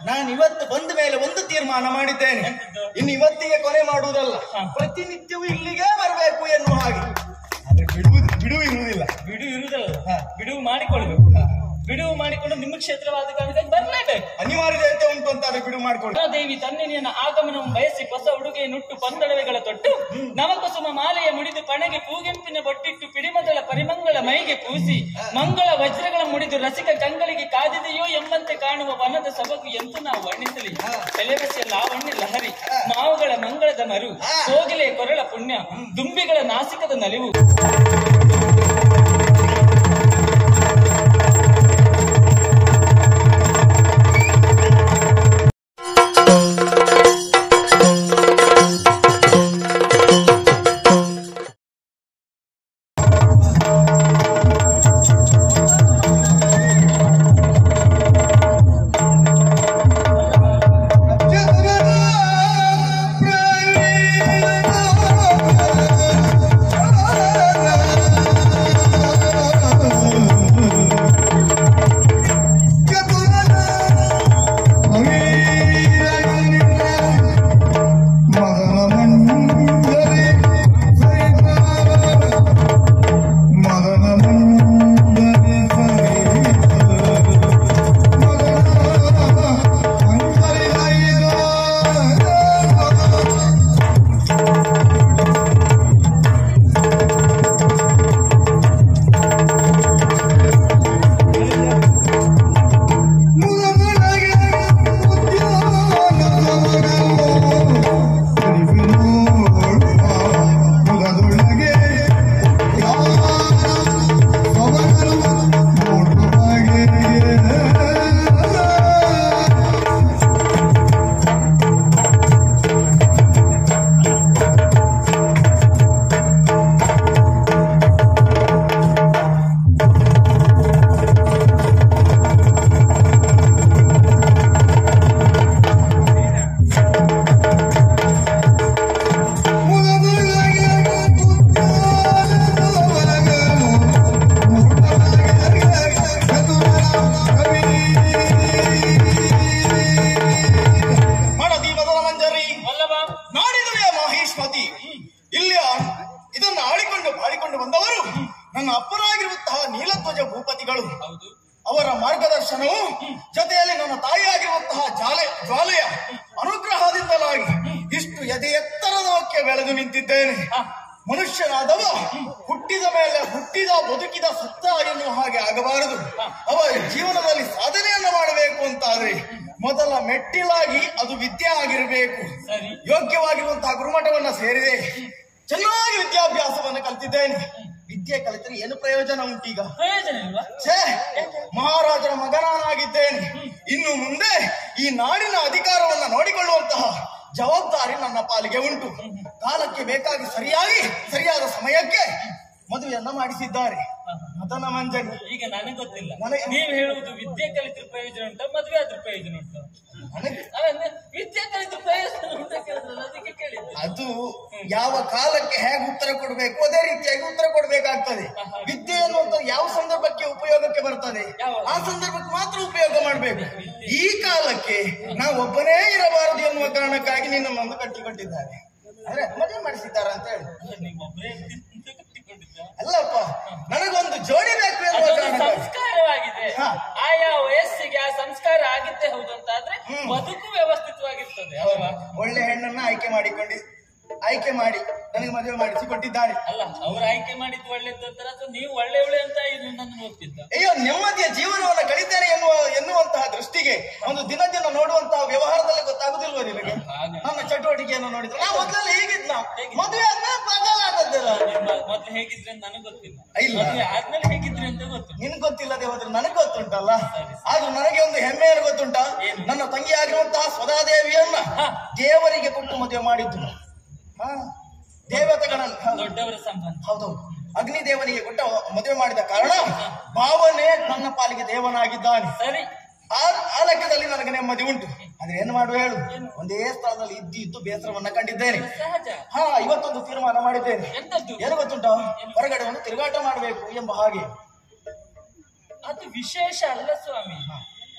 ನಾನು ಇವತ್ತು ಬಂದ ಮೇಲೆ ಒಂದು ತೀರ್ಮಾನ ಮಾಡಿದ್ದೇನೆ ಎಂತದ್ದು? ಇನ್ನು ಇವತ್ತಿಗೆ ಕೊನೆ ಮಾಡುವುದಲ್ಲ ಹಾ. ಪ್ರತಿನಿತ್ಯವೂ ಇಲ್ಲಿಗೆ ಬರಬೇಕು ಎನ್ನುವ ಹಾಗೆ ಆದ್ರೆ ಬಿಡುವುದು ಬಿಡುವು ಇರುವುದಿಲ್ಲ ಬಿಡುವು ಇರುವುದಲ್ಲ ಹಾ. ಬಿಡುವು ಮಾಡಿಕೊಳ್ಬೇಕು ಹಾ. ಬಿಡುವು ಮಾಡಿಕೊಂಡು ನಿಮ್ಮ ಕ್ಷೇತ್ರವಾದ ಕಾರಣಕ್ಕಾಗಿ ಬರ್ಲೇಬೇಕು ಅನಿವಾರ್ಯತೆ ಉಂಟು ಅಂತ ಅದು ಬಿಡುವು ಮಾಡ್ಕೊಳ್ಳಿ ದೇವಿ ತನ್ನಿನ ಆಗಮನವನ್ನು ಬಯಸಿ ಹೊಸ ಉಡುಗೆ ನುಟ್ಟು ಪಂದಳವೆಗಳ ತೊಟ್ಟು ನವಕುಸುಮ ಮಾಲೆಯ ಮುಡಿದು ಪಣೆಗೆ ಕೂಗೆಂಪಿನ ಬೊಟ್ಟಿಟ್ಟು ಪಿಡಿಮಗಳ ಪರಿಮಂಗಳ ಮೈಗೆ ಕೂಸಿ ಮಂಗಳ ವಜ್ರಗಳ ಮುಡಿದು ರಸಿಕ ಕಂಗಳಿಗೆ ಕಾದಿದೆಯೋ ಎಂಬಂತೆ ಕಾಣುವ ವನದ ಸೊಬಗು ಎಂತೂ ನಾವು ವರ್ಣಿಸಲಿ ಎಲೆಬಸಿಯ ಲಾವಣ್ಯ ಲಹರಿ ಮಾವುಗಳ ಮಂಗಳದ ಮರು ಕೋಗಿಲೆ ಕೊರಳ ಪುಣ್ಯ ದುಂಬಿಗಳ ನಾಸಿಕದ ನಲಿವು ಮಾಡದಿ ಮೊದಲ ಮಂಜರಿ ವಲ್ಲಭ ನಾಡಿದುವೆ ಮಹೇಶ್ಮತಿ ಇಲ್ಲಿ ಇದನ್ನು ಆಳಿಕೊಂಡು ಬಾಳಿಕೊಂಡು ಬಂದವರು ನನ್ನ ಅಪ್ಪರಾಗಿರುವಂತಹ ನೀಲಧ್ವಜ ಭೂಪತಿಗಳು ಹೌದು ಅವರ ಮಾರ್ಗದರ್ಶನವು ಜೊತೆಯಲ್ಲಿ ನನ್ನ ತಾಯಿಯಾಗಿರುವಂತಹ ಜಾಲೆ ಜ್ವಾಲೆಯ ಅನುಗ್ರಹದಿಂದಲಾಗಿ ಇಷ್ಟು ಎದೆ ಎತ್ತರದಕ್ಕೆ ಬೆಳೆದು ನಿಂತಿದ್ದೇನೆ ಮನುಷ್ಯನಾದವ ಹುಟ್ಟಿದ ಮೇಲೆ ಹುಟ್ಟಿದ ಬದುಕಿದ ಸತ್ತ ಎನ್ನುವ ಹಾಗೆ ಆಗಬಾರದು ಅವ ಜೀವನದಲ್ಲಿ ಸಾಧನೆಯನ್ನ ಮಾಡಬೇಕು ಅಂತಾದ್ರೆ ಮೊದಲ ಮೆಟ್ಟಿಲಾಗಿ ಅದು ವಿದ್ಯೆ ಆಗಿರಬೇಕು ಸರಿ ಯೋಗ್ಯವಾಗಿರುವಂತಹ ಗುರುಮಠವನ್ನ ಸೇರಿದೆ ಚೆನ್ನಾಗಿ ವಿದ್ಯಾಭ್ಯಾಸವನ್ನು ಕಲಿತಿದ್ದೇನೆ ವಿದ್ಯೆ ಕಲಿತರೆ ಏನು ಪ್ರಯೋಜನ ಉಂಟೀಗ ಪ್ರಯೋಜನ ಇಲ್ವಾ ಛೇ ಮಹಾರಾಜರ ಮಗನಾಗಿದ್ದೇನೆ ಇನ್ನು ಮುಂದೆ ಈ ನಾಡಿನ ಅಧಿಕಾರವನ್ನ ನೋಡಿಕೊಳ್ಳುವಂತಹ ಜವಾಬ್ದಾರಿ ನನ್ನ ಪಾಲಿಗೆ ಉಂಟು ಕಾಲಕ್ಕೆ ಬೇಕಾಗಿ ಸರಿಯಾಗಿ ಸರಿಯಾದ ಸಮಯಕ್ಕೆ ಮದುವೆಯನ್ನ ಮಾಡಿಸಿದ್ದಾರೆ ಮದನ ಮಂಜರಿ ಈಗ ನನಗೆ ಗೊತ್ತಿಲ್ಲ ನನಗೆ- ನೀವು ಹೇಳುವುದು ವಿದ್ಯೆ ಕಲಿತ್ರ ಪ್ರಯೋಜನ ಉಂಟಾ ಮದುವೆ ಆದ್ರೂ ಪ್ರಯೋಜನ ಉಂಟು ನನಗೆ ವಿದ್ಯೆ ಕಲಿತ್ರ ಪ್ರಯೋಜನ ಉಂಟ ಕೇಳಿದ್ರಲ್ಲ ಅದಕ್ಕೆ ಕೇಳಿದ್ದು ಅದು ಯಾವ ಕಾಲಕ್ಕೆ ಹೇಗೆ ಉತ್ತರ ಕೊಡಬೇಕು ಅದೇ ರೀತಿಯಾಗಿ ಉತ್ತರ ಕೊಡಬೇಕಾಗ್ತದೆ ವಿದ್ಯೆ ಅನ್ನುವಂತ ಯಾವ ಸಂದರ್ಭಕ್ಕೆ ಉಪಯೋಗಕ್ಕೆ ಬರ್ತದೆ ಯಾವಾಗ? ಆ ಸಂದರ್ಭಕ್ಕೆ ಮಾತ್ರ ಉಪಯೋಗ ಮಾಡಬೇಕು ಈ ಕಾಲಕ್ಕೆ ನಾವು ಒಬ್ಬನೇ ಇರಬಾರದು ಎನ್ನುವ ಕಾರಣಕ್ಕಾಗಿ ನಿನ್ನನ್ನು ಕಟ್ಟಿಕೊಟ್ಟಿದ್ದಾರೆ ಅಂದ್ರೆ ಮದುವೆ ಮಾಡಿಸಿದ್ದಾರೆ ಅಂತ ಹೇಳಿ ಅಲ್ಲ, ನೀವು ಒಬ್ಬರೇ ಇದ್ದಿದ್ದು ಕಟ್ಟಿಕೊಂಡಿದ್ದ ಅಲ್ಲಪ್ಪ ನನಗೊಂದು ಜೋಡಿ ಬೇಕು ಎನ್ನುವ ಅದೊಂದು ಕಾರಣಕ್ಕಾಗಿ ಸಂಸ್ಕಾರವಾಗಿದೆ ಹಾ. ಆಯಾ ವಯಸ್ಸಿಗೆ ಆ ಸಂಸ್ಕಾರ ಆಗಿದ್ದೇ ಹೌದು ಅಂತ ಆದ್ರೆ ಬದುಕು ವ್ಯವಸ್ಥಿತವಾಗಿರ್ತದೆ ಅಲ್ವಾ ಒಳ್ಳೆ ಹೆಣ್ಣನ್ನ ಆಯ್ಕೆ ಮಾಡಿಕೊಂಡು ಆಯ್ಕೆ ಮಾಡಿ ನನಗೆ ಮದುವೆ ಮಾಡಿಸಿ ಕೊಟ್ಟಿದ್ದಾರೆ ಅಲ್ಲ ಅವ್ರು ಆಯ್ಕೆ ಮಾಡಿದ್ದು ಒಳ್ಳೇದು ಅಂತಾರ ಅಥವಾ ನೀವು ಒಳ್ಳೆ ಒಳ್ಳೆ ಅಂತ ಇದು ನನ್ನ ಹೋಗ್ತಿದ್ದ ಅಯ್ಯೋ ನೆಮ್ಮದಿಯ ಜೀವನವನ್ನು ಕಳಿತೇನೆ ಎನ್ನುವ ಎನ್ನುವಂತಹ ದೃಷ್ಟಿಗೆ ಒಂದು ದಿನ ದಿನ ನೋಡುವಂತಹ ವ್ಯವಹಾರದಲ್ಲಿ ಗೊತ್ತಾಗುದಿಲ್ವ ನಿನಗೆ ಹಾಗೆ. ನನ್ನ ಚಟುವಟಿಕೆಯನ್ನು ನೋಡಿದ್ರೆ ನಾ ಮೊದಲಲ್ಲಿ ಹೇಗಿದ್ನ ಮದುವೆ ಆದ್ಮೇಲೆ ಬದಲಾದದ್ದಲ್ಲ ನಿಮ್ಮ ಮೊದ್ಲು ಹೇಗಿದ್ರಿ ಅಂತ ನನಗೆ ಗೊತ್ತಿಲ್ಲ ಇಲ್ಲ. ಮದುವೆ ಆದ್ಮೇಲೆ ಹೇಗಿದ್ರಿ ಅಂತ ಗೊತ್ತು ನಿನ್ ಗೊತ್ತಿಲ್ಲದೆ ಹೋದ್ರೆ ನನಗೆ ಗೊತ್ತುಂಟಲ್ಲ ಆದ್ರೂ ನನಗೆ ಒಂದು ಹೆಮ್ಮೆಯನ್ನು ಗೊತ್ತುಂಟ ನನ್ನ ತಂಗಿಯಾಗಿರುವಂತಹ ಸ್ವದಾದೇವಿಯನ್ನ ದೇವರಿಗೆ ಕೊಟ್ಟು ಮದುವೆ ಮಾಡಿದ್ದು ಹಾ ದೇವತೆಗಳಲ್ಲಿ ಹಾ. ದೊಡ್ಡವರ ಸಂಬಂಧ ಹೌದೌದು ಅಗ್ನಿದೇವನಿಗೆ ಕೊಟ್ಟ ಮದುವೆ ಮಾಡಿದ ಕಾರಣ ಭಾವನೆ ನನ್ನ ಪಾಲಿಗೆ ದೇವನಾಗಿದ್ದಾನೆ ಸರಿ ಆ ಆ ಲೆಕ್ಕದಲ್ಲಿ ನನಗೆ ನೆಮ್ಮದಿ ಉಂಟು ಆದ್ರೆ ಏನು ಮಾಡುವ ಹೇಳು ಒಂದೇ ಸ್ಥಳದಲ್ಲಿ ಇದ್ದು ಇದ್ದು ಬೇಸರವನ್ನ ಕಂಡಿದ್ದೇನೆ ಸಹಜ ಹಾ ಇವತ್ತೊಂದು ತೀರ್ಮಾನ ಮಾಡಿದ್ದೇನೆ ಎಂತದ್ದು ಏನು ಗೊತ್ತುಂಟ ಹೊರಗಡೆ ಒಂದು ತಿರುಗಾಟ ಮಾಡಬೇಕು ಎಂಬ ಹಾಗೆ ಅದು ವಿಶೇಷ ಅಲ್ಲ ಸ್ವಾಮಿ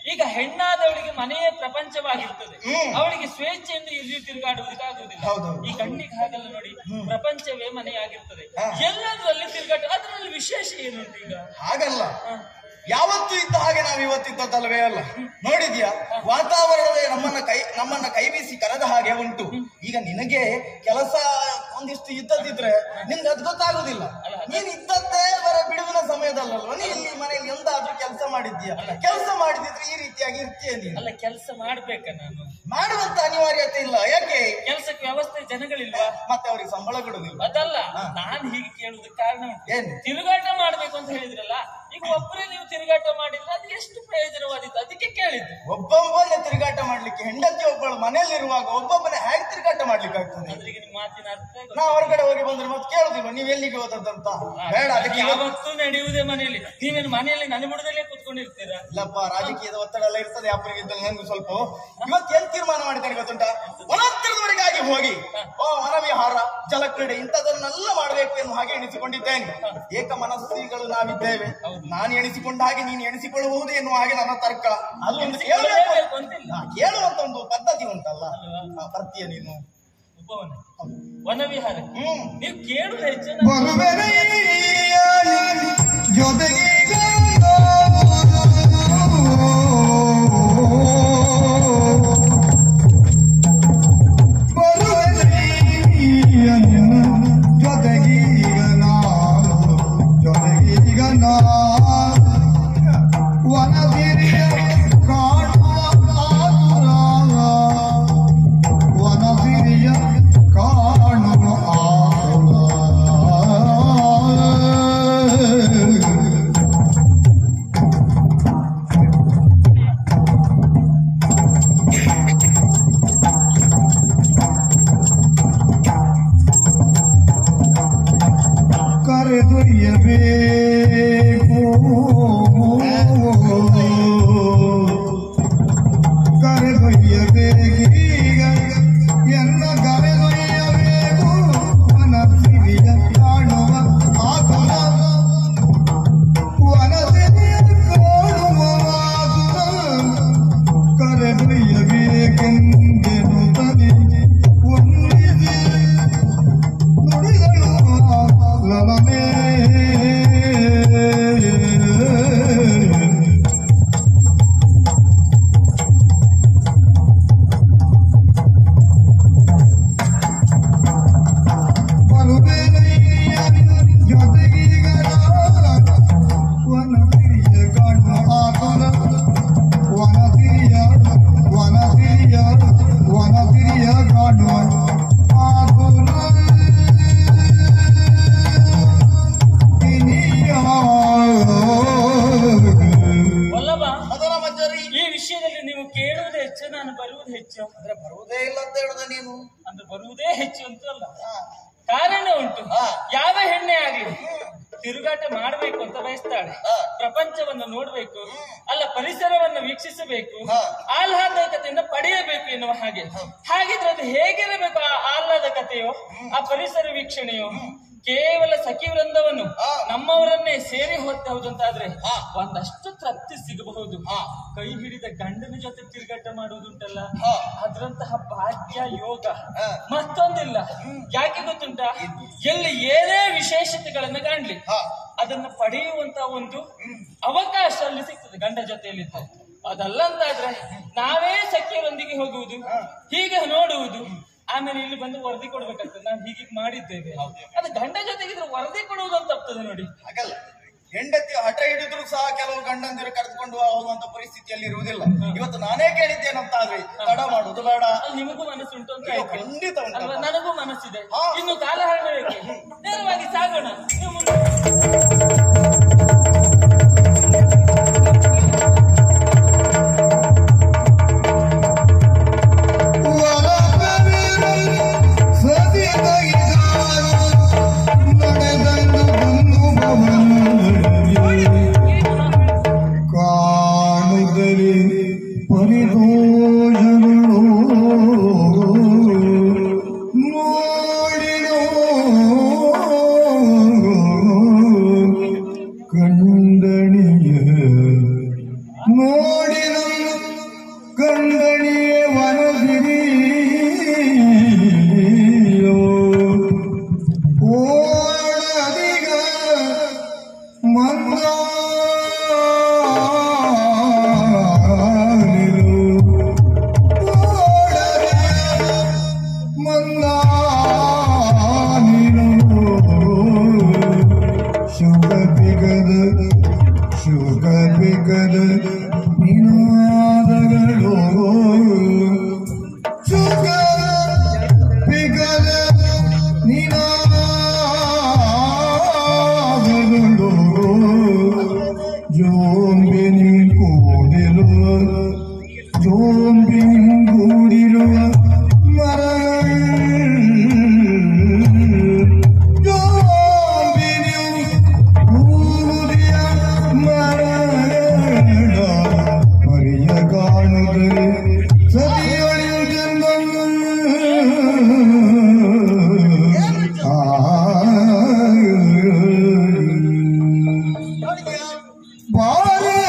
ಈಗ ಹೆಣ್ಣಾದವಳಿಗೆ ಮನೆಯೇ ಪ್ರಪಂಚವಾಗಿರ್ತದೆ ಹ್ಮ್. ಅವಳಿಗೆ ಸ್ವೇಚ್ಛೆಯಿಂದ ಇಲ್ಲಿ ತಿರುಗಾಡುವುದಕ್ಕಾಗುವುದಿಲ್ಲ ಹೌದು. ಈ ಕಣ್ಣಿಗೆ ಹಾಗಲ್ಲ ನೋಡಿ ಪ್ರಪಂಚವೇ ಮನೆಯಾಗಿರ್ತದೆ ಹಾ. ಎಲ್ಲದರಲ್ಲಿ ತಿರುಗಾಟ ಅದರಲ್ಲಿ ವಿಶೇಷ ಏನುಂಟು ಈಗ ಹಾಗಲ್ಲ ಹ. ಯಾವತ್ತೂ ಇದ್ದ ಹಾಗೆ ನಾವು ಇವತ್ತಿದ್ದದ್ದಲ್ವೇ ಅಲ್ಲ ನೋಡಿದ್ಯಾ ವಾತಾವರಣವೇ ನಮ್ಮನ್ನ ಕೈ ನಮ್ಮನ್ನ ಕೈ ಬೀಸಿ ಕರೆದ ಹಾಗೆ ಉಂಟು ಈಗ ನಿನಗೆ ಕೆಲಸ ಒಂದಿಷ್ಟು ಇದ್ದದಿದ್ರೆ ನಿನ್ಗೆ ಅದು ಗೊತ್ತಾಗುದಿಲ್ಲ ನೀನ್ ಇದ್ದದ್ದೇ ಬರ ಬಿಡುವಿನ ಸಮಯದಲ್ಲಲ್ವ ನೀ ಇಲ್ಲಿ ಮನೆಯಲ್ಲಿ ಎಂದಾದ್ರೂ ಕೆಲಸ ಮಾಡಿದ್ಯಾ ಕೆಲಸ ಮಾಡಿದಿದ್ರೆ ಈ ರೀತಿಯಾಗಿ ಇರ್ತೀಯ ನೀನು ಅಲ್ಲ ಕೆಲಸ ಮಾಡ್ಬೇಕ ನಾನು ಮಾಡುವಂತ ಅನಿವಾರ್ಯತೆ ಇಲ್ಲ ಯಾಕೆ ಕೆಲಸಕ್ಕೆ ವ್ಯವಸ್ಥೆ ಜನಗಳಿಲ್ವಾ ಮತ್ತೆ ಅವ್ರಿಗೆ ಸಂಬಳ ಕೊಡುದಿಲ್ಲ ಅದಲ್ಲ ಹಾ. ನಾನ್ ಹೀಗೆ ಕೇಳುವುದಕ್ಕೆ ಕಾರಣ ಉಂಟು ಏನು ತಿರುಗಾಟ ಮಾಡ್ಬೇಕು ಅಂತ ಹೇಳಿದ್ರಲ್ಲ ಈಗ ಒಬ್ಬರೇ ನೀವು ತಿರುಗಾಟ ಮಾಡಿದ್ರೆ ಅದು ಎಷ್ಟು ಪ್ರಯೋಜನವಾದಿತ್ತು ಅದಕ್ಕೆ ಕೇಳಿದ್ದು ಒಬ್ಬೊಬ್ಬನೇ ತಿರುಗಾಟ ಮಾಡ್ಲಿಕ್ಕೆ ಹೆಂಡತಿ ಒಬ್ಬಳು ಮನೆಯಲ್ಲಿರುವಾಗ ಒಬ್ಬೊಬ್ಬನೇ ಹೇಗೆ ತಿರುಗಾಟ ಮಾಡ್ಲಿಕ್ಕೆ ಆಗ್ತದೆ ಅದ್ರಿಗೆ ನಿಮ್ಮ ಮಾತಿನ ಅರ್ಥ ಗೊತ್ತಿಲ್ಲ. ನಾ ಹೊರಗಡೆ ಹೋಗಿ ಬಂದ್ರೆ ಮತ್ತೆ ಕೇಳುದಿಲ್ಲ ನೀವು ಎಲ್ಲಿಗೆ ಹೋದದ್ದಂತ ಬೇಡ ಅದಕ್ಕೆ ಇವತ್ತು- ಯಾವತ್ತೂ ನಡೆಯುವುದೇ ಮನೆಯಲ್ಲಿ ನೀವೇನು ಮನೆಯಲ್ಲಿ ನನೆಬುಡದಲ್ಲೇ ಕೂತ್ಕೊಂಡಿರ್ತೀರಾ ಇಲ್ಲಪ್ಪ ರಾಜಕೀಯದ ಒತ್ತಡ ಎಲ್ಲ ಇರ್ತದೆ ಅಪ್ಪನಿಗೆ ಇದ್ದಲ್ಲಿ ನನಗೂ ಸ್ವಲ್ಪ ಇವತ್ತು ಏನ್ ತೀರ್ಮಾನ ಮಾಡಿದ್ದಾನೆ ಗೊತ್ತುಂಟ ವನಾಂತರದವರೆಗಾಗಿ ಹೋಗಿ ಓ ವನವಿಹಾರ ಜಲಕ್ರೀಡೆ ಇಂಥದನ್ನೆಲ್ಲ ಮಾಡಬೇಕು ಎನ್ನುವ ಹಾಗೆ ಎಣಿಸಿಕೊಂಡಿದ್ದೇನೆ ಏಕ ಮನಸ್ಸಿಗಳು ನಾವಿದ್ದೇವೆ ನಾನು ಎಣಿಸಿಕೊಂಡ ಹಾಗೆ ನೀನು ಎಣಿಸಿಕೊಳ್ಳಬಹುದು ಎನ್ನುವ ಹಾಗೆ ನನ್ನ ತರ್ಕ ಅದು ಒಂದು ಕೇಳಬೇಕು ಕೇಳಬೇಕು ಅಂತಿಲ್ಲ ಹಾ, ಕೇಳುವಂತ ಒಂದು ಪದ್ಧತಿ ಉಂಟಲ್ಲ ಹಾ, ಬರ್ತೀಯ ನೀನು ಉಪವನ ವನವಿಹಾರ ಹ್ಮ್ ನೀವು ಕೇಳುದು ಹೆಚ್ಚು ನಾನು- ಬರುವೆನೆಯ ಜೊತೆಗೆ ಬರುವೆನೆಯ ಜೊತೆಗೀಗ ನಾನು ಜೊತೆಗೀಗ ನಾನು ವನಸಿರಿಯ ಕಾಣುವ ಆತುರ ವನಸಿರಿಯ ಕಾಣುವ ಆತುರ ಕರೆದೊಯ್ಯಬೇಕು ಕರೆದೊಯ್ಯಬೇಕೀಗ ಎನ್ನ ಕರೆದೊಯ್ಯಬೇಕು ಮನಸ್ಸಿರಿಯ ಕಾಣುವ ಆತುರ ವನಸಿರಿಯ ಕಾಣುವ ಆತುರ ಕರೆದೊಯ್ಯಬೇಕೆಂದೆನು ತನಿ ಒಂದಿದೆ ನುಡಿಗಳು ಲಲನೆ ಬರುವೆನಯ್ಯ ಜೊತೆಗೀಗ ವನಸಿರಿಯ ಕಾಣುವ ಆತುರ ವನಸಿರಿಯ ವನಸಿರಿಯ ವನಸಿರಿಯ ಕಾಣುವ ಆತುರ ವಲ್ಲಭ ಅದರ ಮಂಜರಿ ಈ ವಿಷಯದಲ್ಲಿ ನೀವು ಕೇಳುವುದು ಹೆಚ್ಚು ನಾನು ಬರುವುದು ಹೆಚ್ಚು ಅಂದ್ರೆ ಬರುವುದೇ ಇಲ್ಲ ಅಂತ ಹೇಳುದ ನೀನು ಅಂದ್ರೆ ಬರುವುದೇ ಹೆಚ್ಚು ಅಂತ ಅಲ್ಲ ಹಾ. ಕಾರಣ ಉಂಟು ಹಾ. ಯಾವ ಹೆಣ್ಣೆ ಆಗ್ಲಿ ತಿರುಗಾಟ ಮಾಡಬೇಕು ಅಂತ ಬಯಸ್ತಾಳೆ ಹಾ. ಪ್ರಪಂಚವನ್ನು ನೋಡ್ಬೇಕು ಅಲ್ಲ ಪರಿಸರವನ್ನು ವೀಕ್ಷಿಸಬೇಕು ಹಾ. ಆಹ್ಲಾದಕತೆಯಿಂದ ಪಡೆಯಬೇಕು ಎನ್ನುವ ಹಾಗೆ ಹಾಗಿದ್ರೆ ಅದು ಹೇಗಿರಬೇಕು ಆ ಆಹ್ಲಾದಕತೆಯೋ ಆ ಪರಿಸರ ವೀಕ್ಷಣೆಯೋ ಕೇವಲ ಸಖಿ ವೃಂದವನ್ನು ಹಾ. ನಮ್ಮವರನ್ನೇ ಸೇರಿ ಹೋಗ್ತಾ ಹೌದಂತಾದ್ರೆ ಹಾ. ಒಂದಷ್ಟು ತೃಪ್ತಿ ಸಿಗಬಹುದು ಹಾ. ಕೈ ಹಿಡಿದ ಗಂಡನ ಜೊತೆ ತಿರುಗಾಟ ಮಾಡುವುದುಂಟಲ್ಲ ಹಾ. ಅದರಂತಹ ಭಾಗ್ಯ ಯೋಗ ಹಾ. ಮತ್ತೊಂದಿಲ್ಲ ಯಾಕೆ ಗೊತ್ತುಂಟಾ ಎಲ್ಲಿ ಏನೇ ವಿಶೇಷತೆಗಳನ್ನ ಕಾಣ್ಲಿ ಹಾ. ಅದನ್ನ ಪಡೆಯುವಂತ ಒಂದು ಅವಕಾಶ ಅಲ್ಲಿ ಸಿಗ್ತದೆ ಗಂಡ ಜೊತೆಯಲ್ಲಿ ಅದಲ್ಲ ಅಂತಾದ್ರೆ ನಾವೇ ಸಖಿಯರೊಂದಿಗೆ ಹೋಗುವುದು ಹೀಗೆ ನೋಡುವುದು ಆಮೇಲೆ ಇಲ್ಲಿ ಬಂದು ವರದಿ ಕೊಡ್ಬೇಕಾಗ್ತದೆ ನಾವು ಹೀಗೆ ಮಾಡಿದ್ದೇವೆ ಅದು ಗಂಡ ಜೊತೆಗಿದ್ರೆ ವರದಿ ಕೊಡುವುದು ಅಂತ ತಪ್ತದೆ ನೋಡಿ ಹಾಗಲ್ಲ ಹೆಂಡತಿ ಹಠ ಹಿಡಿದ್ರು ಸಹ ಕೆಲವು ಗಂಡಂದಿರು ಕರೆದುಕೊಂಡು ಹೋಗುವಂತ ಪರಿಸ್ಥಿತಿಯಲ್ಲಿ ಇರುವುದಿಲ್ಲ ಇವತ್ತು ನಾನೇ ಕೇಳಿದ್ದೇನಂತ ಆದ್ರೆ ತಡ ಮಾಡುದು ಬೇಡ ಅಲ್ಲಿ ನಿಮಗೂ ಮನಸ್ಸುಂಟು ಅಂತ ಅಯ್ಯೋ, ಆಯ್ತು ಖಂಡಿತ ಉಂಟಪ್ಪ. ಅಲ್ವಾ? ನನಗೂ ಮನಸ್ಸಿದೆ ಹಾ. ಇನ್ನು ಕಾಲಹರಣ ಬೇಕೆ ನೇರವಾಗಿ ಸಾಗೋಣ ನೀವು ಮುಂದೆ ಕಾಣುಗಲಿ ಪರಿದೋಷಗಳು ನೋಡಿನೋ ಮಿಂಗೂಡಿರುವ ಮರ ಊರಿಯ ಮರಣ ಮರಿಯ ಕಾಣುದರೆ ಬಾರೆ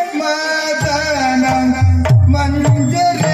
ಮದನ ಮಂಜರೆ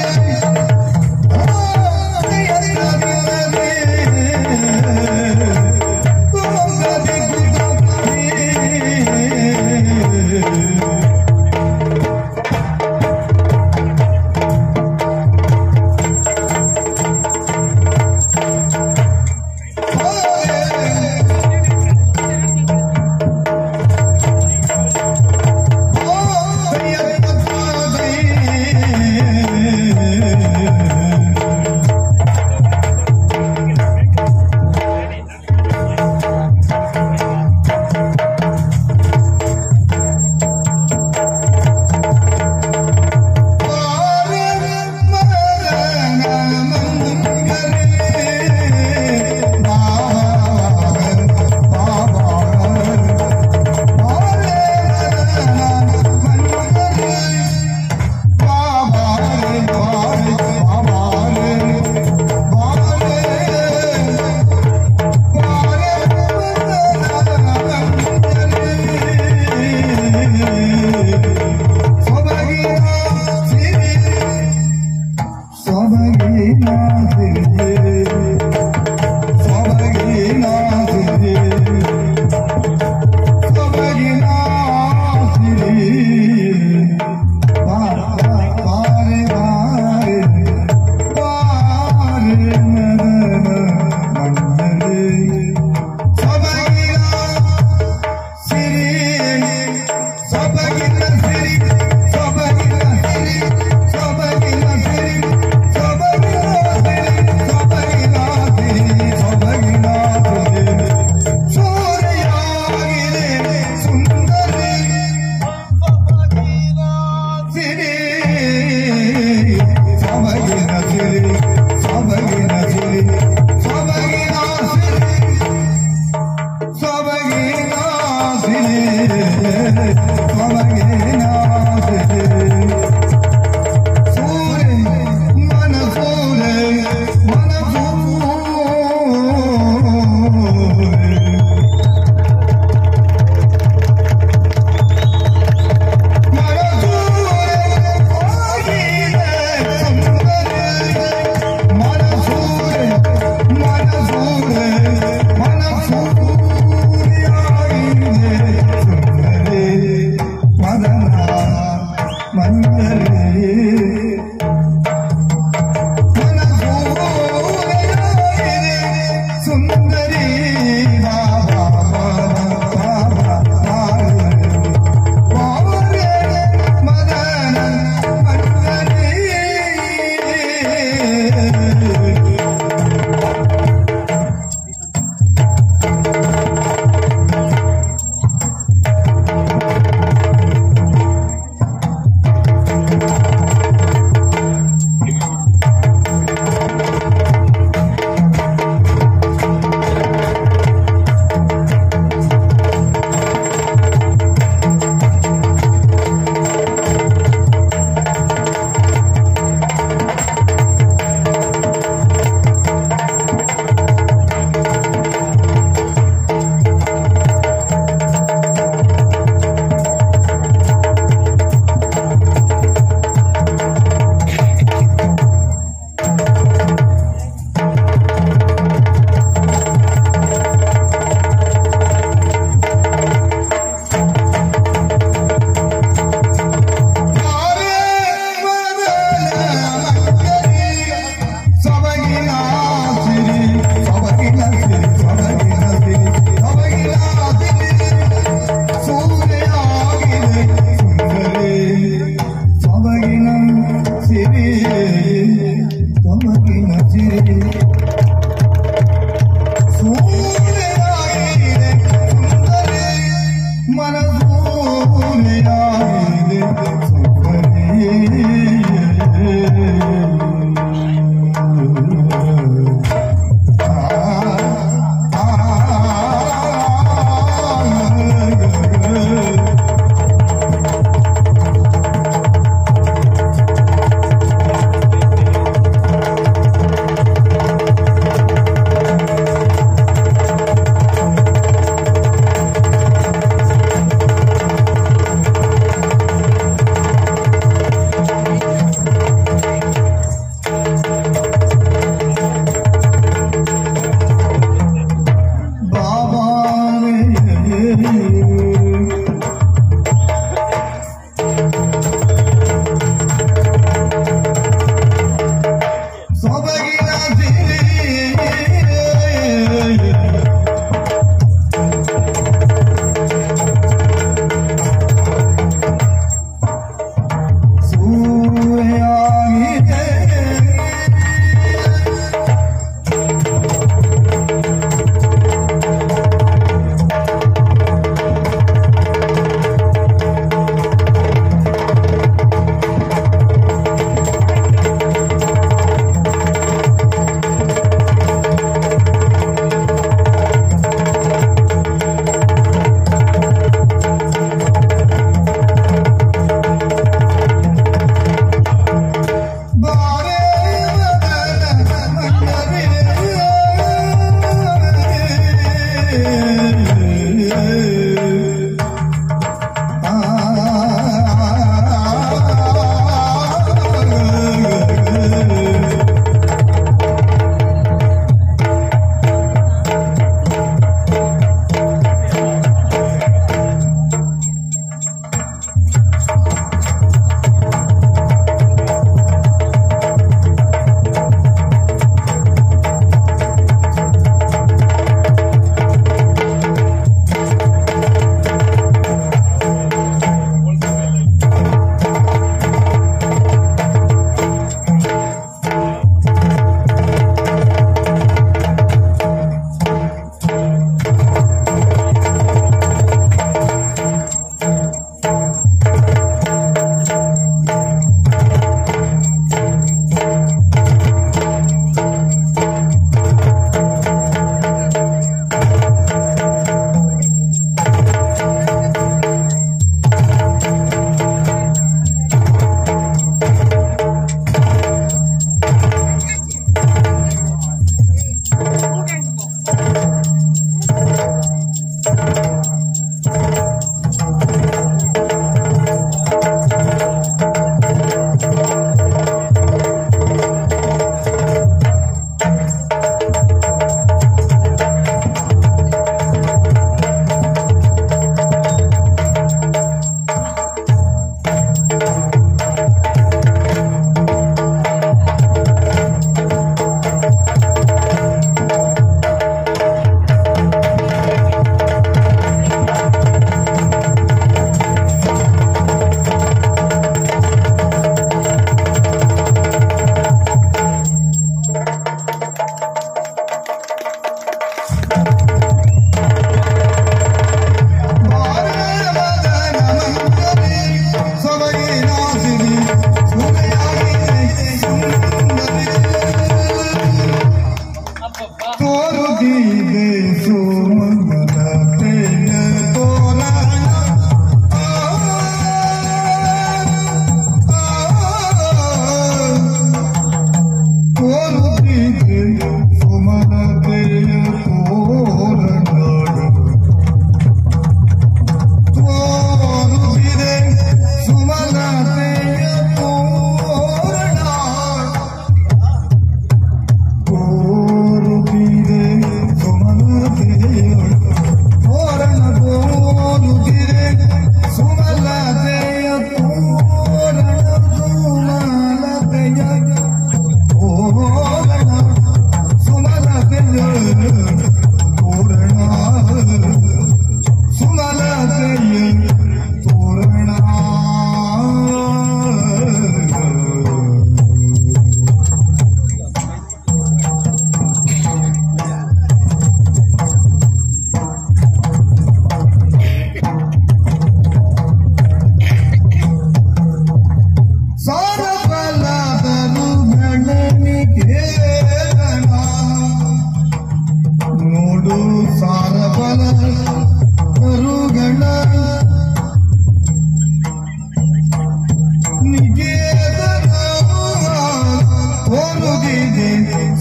ಮನಸೂರೆಯಾಗಿದೆ ಸುಖನೇ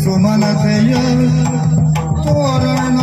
ಸುಮನತೆಯ ತೋರಣ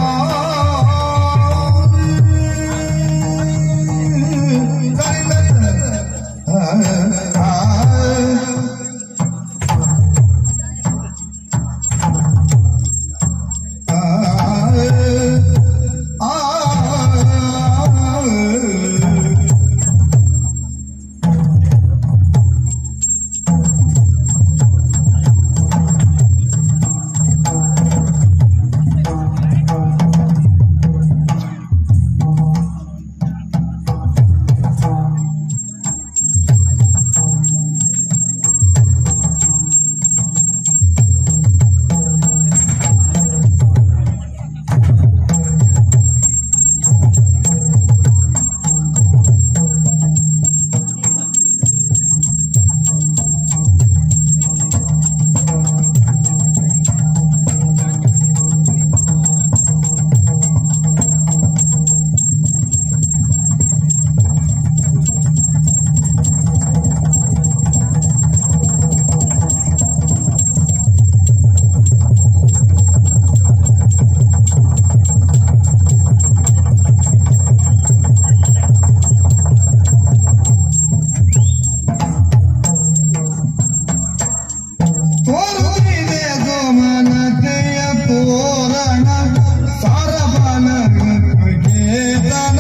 ತೋರುತ್ತಿದೆ ಸೋಮನತೆಯ ತೋರಣ ಸಾರಬಾನ ಕೇತನ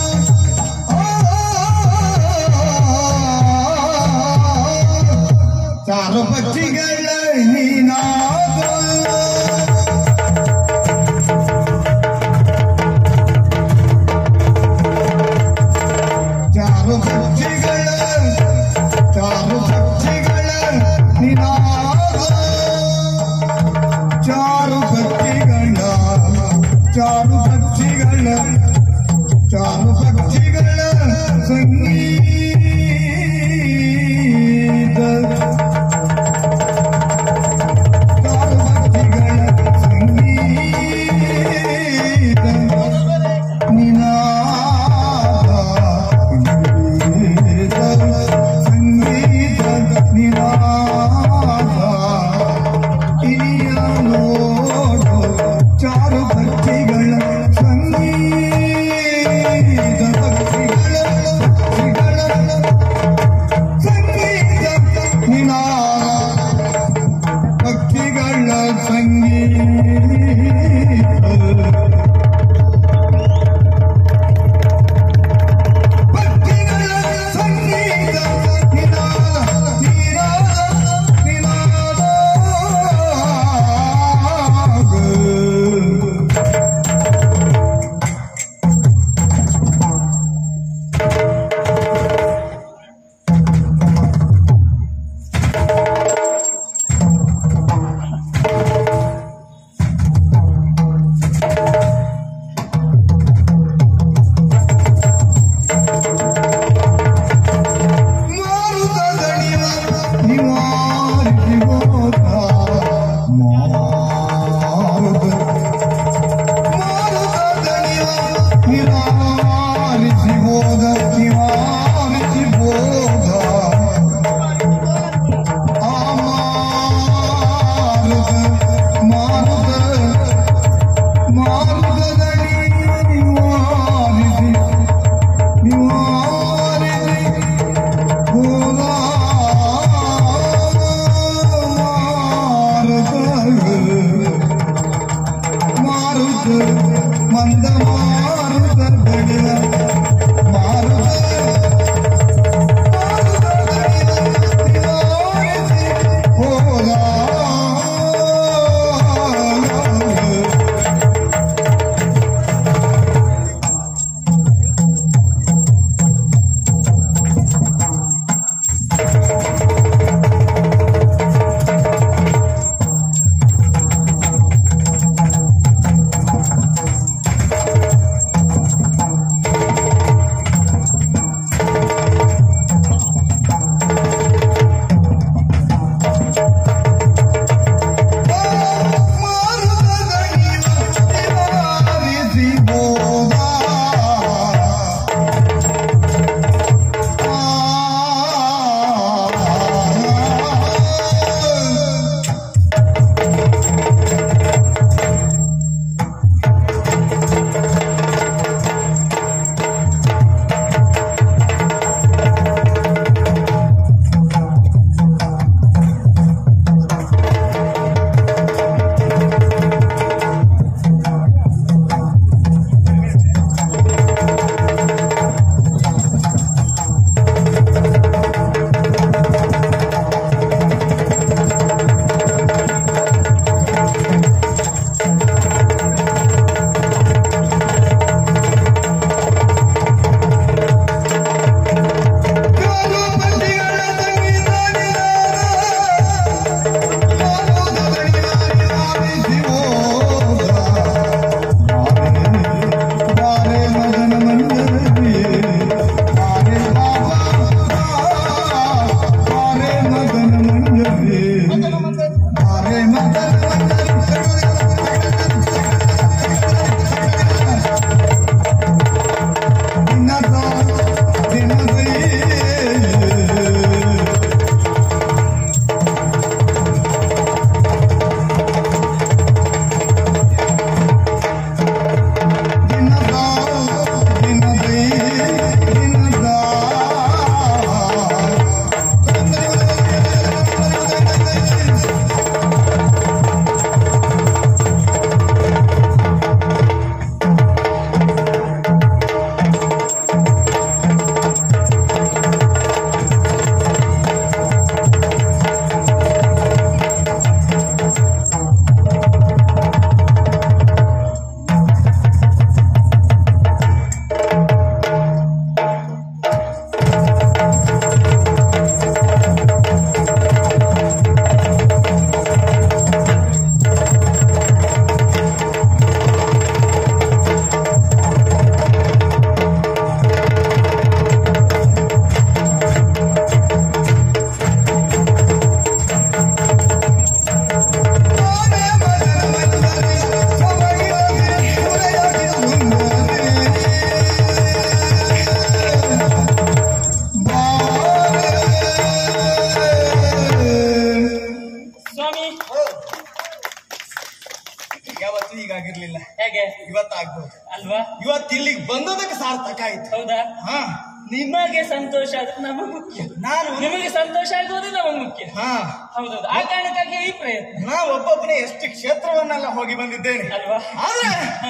ಚಾರು ಪಕ್ಷಿಗಳ ನೀನಾದ ಚಾರು ಪಕ್ಷಿಗಳ ಚಾರು ಪಕ್ಷಿಗಳ ನಿನಾದ ಚಾರು ಪಕ್ಷಿಗಳ ಚಾರು ಪಕ್ಷಿಗಳ ಚಾರು ಪಕ್ಷಿಗಳ ಸಂಗೀತ ಚಾರು ಪಕ್ಷಿಗಳ ಸಂಗೀತ ನಿನಾದ ಸಂಗೀತ ನಿನಾದ ಇನಿಯ ನೋಡು ಚಾರು ಭಕ್ತಿಗಳ ಸ್ವಾಮಿ ಯಾವತ್ತೂ ಹೀಗಾಗಿರ್ಲಿಲ್ಲ ಹೇಗೆ ಇವತ್ತಾಗ್ಬೋದು ಅಲ್ವಾ ಇವತ್ತು ಇಲ್ಲಿಗೆ ಬಂದದಕ್ಕೆ ಸಾರ್ಥಕ ಆಯ್ತು ಹೌದಾ ಹಾ ನಿಮಗೆ ಸಂತೋಷ ಆದ್ರೆ ನಮಗೆ ಮುಖ್ಯ ನಾನು ನಿಮಗೆ ಸಂತೋಷ ಆಗುವುದು ನಮಗೆ ಮುಖ್ಯ ಹಾ ಹೌದೌದು ಆ ಕಾರಣಕ್ಕಾಗಿ ಈ ಪ್ರಯತ್ನ ನಾ ಒಬ್ಬೊಬ್ಬನೇ ಎಷ್ಟು ಕ್ಷೇತ್ರವನ್ನೆಲ್ಲ ಹೋಗಿ ಬಂದಿದ್ದೇನೆ ಅಲ್ವಾ ಆದ್ರೆ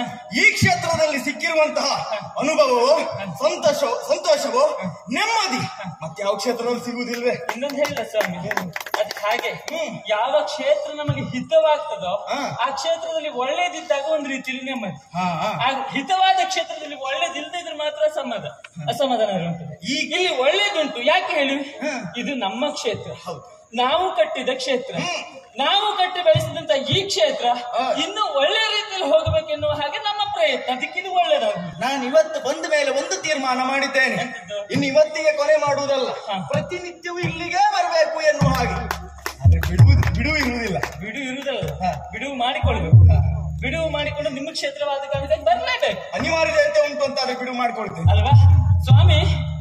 ಈ ಕ್ಷೇತ್ರದಲ್ಲಿ ಸಿಕ್ಕಿರುವಂತಹ ಅನುಭವವು ಸಂತೋಷ ಸಂತೋಷವು ನೆಮ್ಮದಿ ಮತ್ತೆ ಯಾವ ಕ್ಷೇತ್ರದಲ್ಲಿ ಸಿಗುವುದಿಲ್ವೇ ಇನ್ನೊಂದು ಹೇಳಿದ ಸ್ವಾಮಿ ಅದು ಹಾಗೆ ಹ್ಮ್. ಯಾವ ಕ್ಷೇತ್ರ ನಮಗೆ ಹಿತವಾಗ್ತದೋ ಹಾ. ಆ ಕ್ಷೇತ್ರದಲ್ಲಿ ಒಳ್ಳೇದಿದ್ದಾಗ ಒಂದು ರೀತಿಯಲ್ಲಿ ನೆಮ್ಮದಿ ಹಾ ಹಾ ಆ ಹಿತವಾದ ಕ್ಷೇತ್ರದಲ್ಲಿ ಒಳ್ಳೇದಿಲ್ಲದೆ ಇದ್ರೆ ಮಾತ್ರ ಸಮಾಧಾನ ಅಸಮಾಧಾನ ಇರುವಂತದ್ದು ಈಗ ಇಲ್ಲಿ ಒಳ್ಳೇದುಂಟು ಯಾಕೆ ಹೇಳಿ ಹ್ಮ್. ಇದು ನಮ್ಮ ಕ್ಷೇತ್ರ ಹೌದು. ನಾವು ಕಟ್ಟಿದ ಕ್ಷೇತ್ರ ಹ್ಮ್. ನಾವು ಕಟ್ಟಿ ಬೆಳೆಸಿದಂತ ಈ ಕ್ಷೇತ್ರ ಹಾ. ಇನ್ನು ಒಳ್ಳೆ ರೀತಿಯಲ್ಲಿ ಹೋಗಬೇಕೆನ್ನುವ ಹಾಗೆ ನಮ್ಮ ಪ್ರಯತ್ನ ಅದಕ್ಕೆ ಇದು ಒಳ್ಳೇದಾಗುದು ನಾನು ಇವತ್ತು ಬಂದ ಮೇಲೆ ಒಂದು ತೀರ್ಮಾನ ಮಾಡಿದ್ದೇನೆ ಎಂತದ್ದು? ಇನ್ನು ಇವತ್ತಿಗೆ ಕೊನೆ ಮಾಡುವುದಲ್ಲ ಹಾ. ಪ್ರತಿನಿತ್ಯವೂ ಇಲ್ಲಿಗೆ ಬರಬೇಕು ಎನ್ನುವ ಹಾಗೆ ಆದ್ರೆ ಬಿಡುವುದು ಬಿಡುವು ಇರುವುದಿಲ್ಲ ಬಿಡುವು ಇರುವುದಲ್ಲ ಹಾ. ಬಿಡುವು ಮಾಡಿಕೊಳ್ಬೇಕು ಹಾ. ಬಿಡುವು ಮಾಡಿಕೊಂಡು ನಿಮ್ಮ ಕ್ಷೇತ್ರವಾದ ಕಾರಣಕ್ಕೆ ಬರ್ಲೇಬೇಕು ಅನಿವಾರ್ಯತೆ ಉಂಟು ಅಂತ ಅದು ಬಿಡುವು ಮಾಡ್ಕೊಳ್ತೇನೆ ಅಲ್ವಾ ಸ್ವಾಮಿ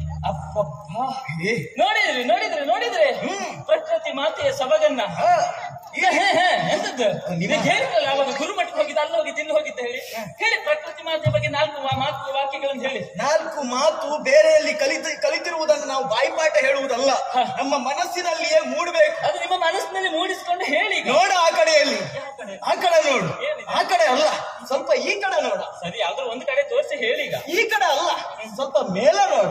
ಅಪ್ಪಪ್ಪ ಏ, ನೋಡಿದ್ರಿ ನೋಡಿದ್ರಿ ನೋಡಿದ್ರಿ ಹ್ಮ್. ಪ್ರಕೃತಿ ಮಾತೆಯ ಸೊಬಗನ್ನ ಹಾ, ಈಗ ಹೇ ಹೇ ಎಂತದ್ದು ಇದಕ್ಕೆ ಹೇಳಿದ್ರಲ್ಲ ಅವಾಗ ಗುರುಮಠಕ್ಕೆ ಹೋಗಿದ್ದ ಅಲ್ಲಿ ಹೋಗಿದ್ದ ಇಲ್ಲಿ ಹೋಗಿದ್ದ ಹೇಳಿ ಹೇಳಿ ಪ್ರಕೃತಿ ಮಾತೆಯ ಬಗ್ಗೆ ನಾಲ್ಕು ವಾ- ಮಾತು ವಾಕ್ಯಗಳನ್ನು ಹೇಳಿ ನಾಲ್ಕು ಮಾತು ಬೇರೆಯಲ್ಲಿ ಕಲಿತ ಕಲಿತಿರುವುದನ್ನು ನಾವು ಬಾಯಿಪಾಠ ಹೇಳುವುದಲ್ಲ ಹಾ. ನಮ್ಮ ಮನಸ್ಸಿನಲ್ಲಿಯೇ ಮೂಡಬೇಕು ಅದು ನಿಮ್ಮ ಮನಸ್ಸಿನಲ್ಲಿ ಮೂಡಿಸಿಕೊಂಡು ಹೇಳಿ ಈಗ. ನೋಡ ಆ ಕಡೆಯಲ್ಲಿ ಯಾವ ಕಡೆ? ಆ ಕಡೆ ನೋಡು ಏನಿದೆ? ಆ ಕಡೆ ಅಲ್ಲ ಸ್ವಲ್ಪ ಈ ಕಡೆ ನೋಡ ಸರಿ ಯಾವ್ದಾದ್ರು ಒಂದು ಕಡೆ ತೋರಿಸಿ ಹೇಳಿ ಈಗ ಈ ಕಡೆ ಅಲ್ಲ ಸ್ವಲ್ಪ ಮೇಲೆ ನೋಡ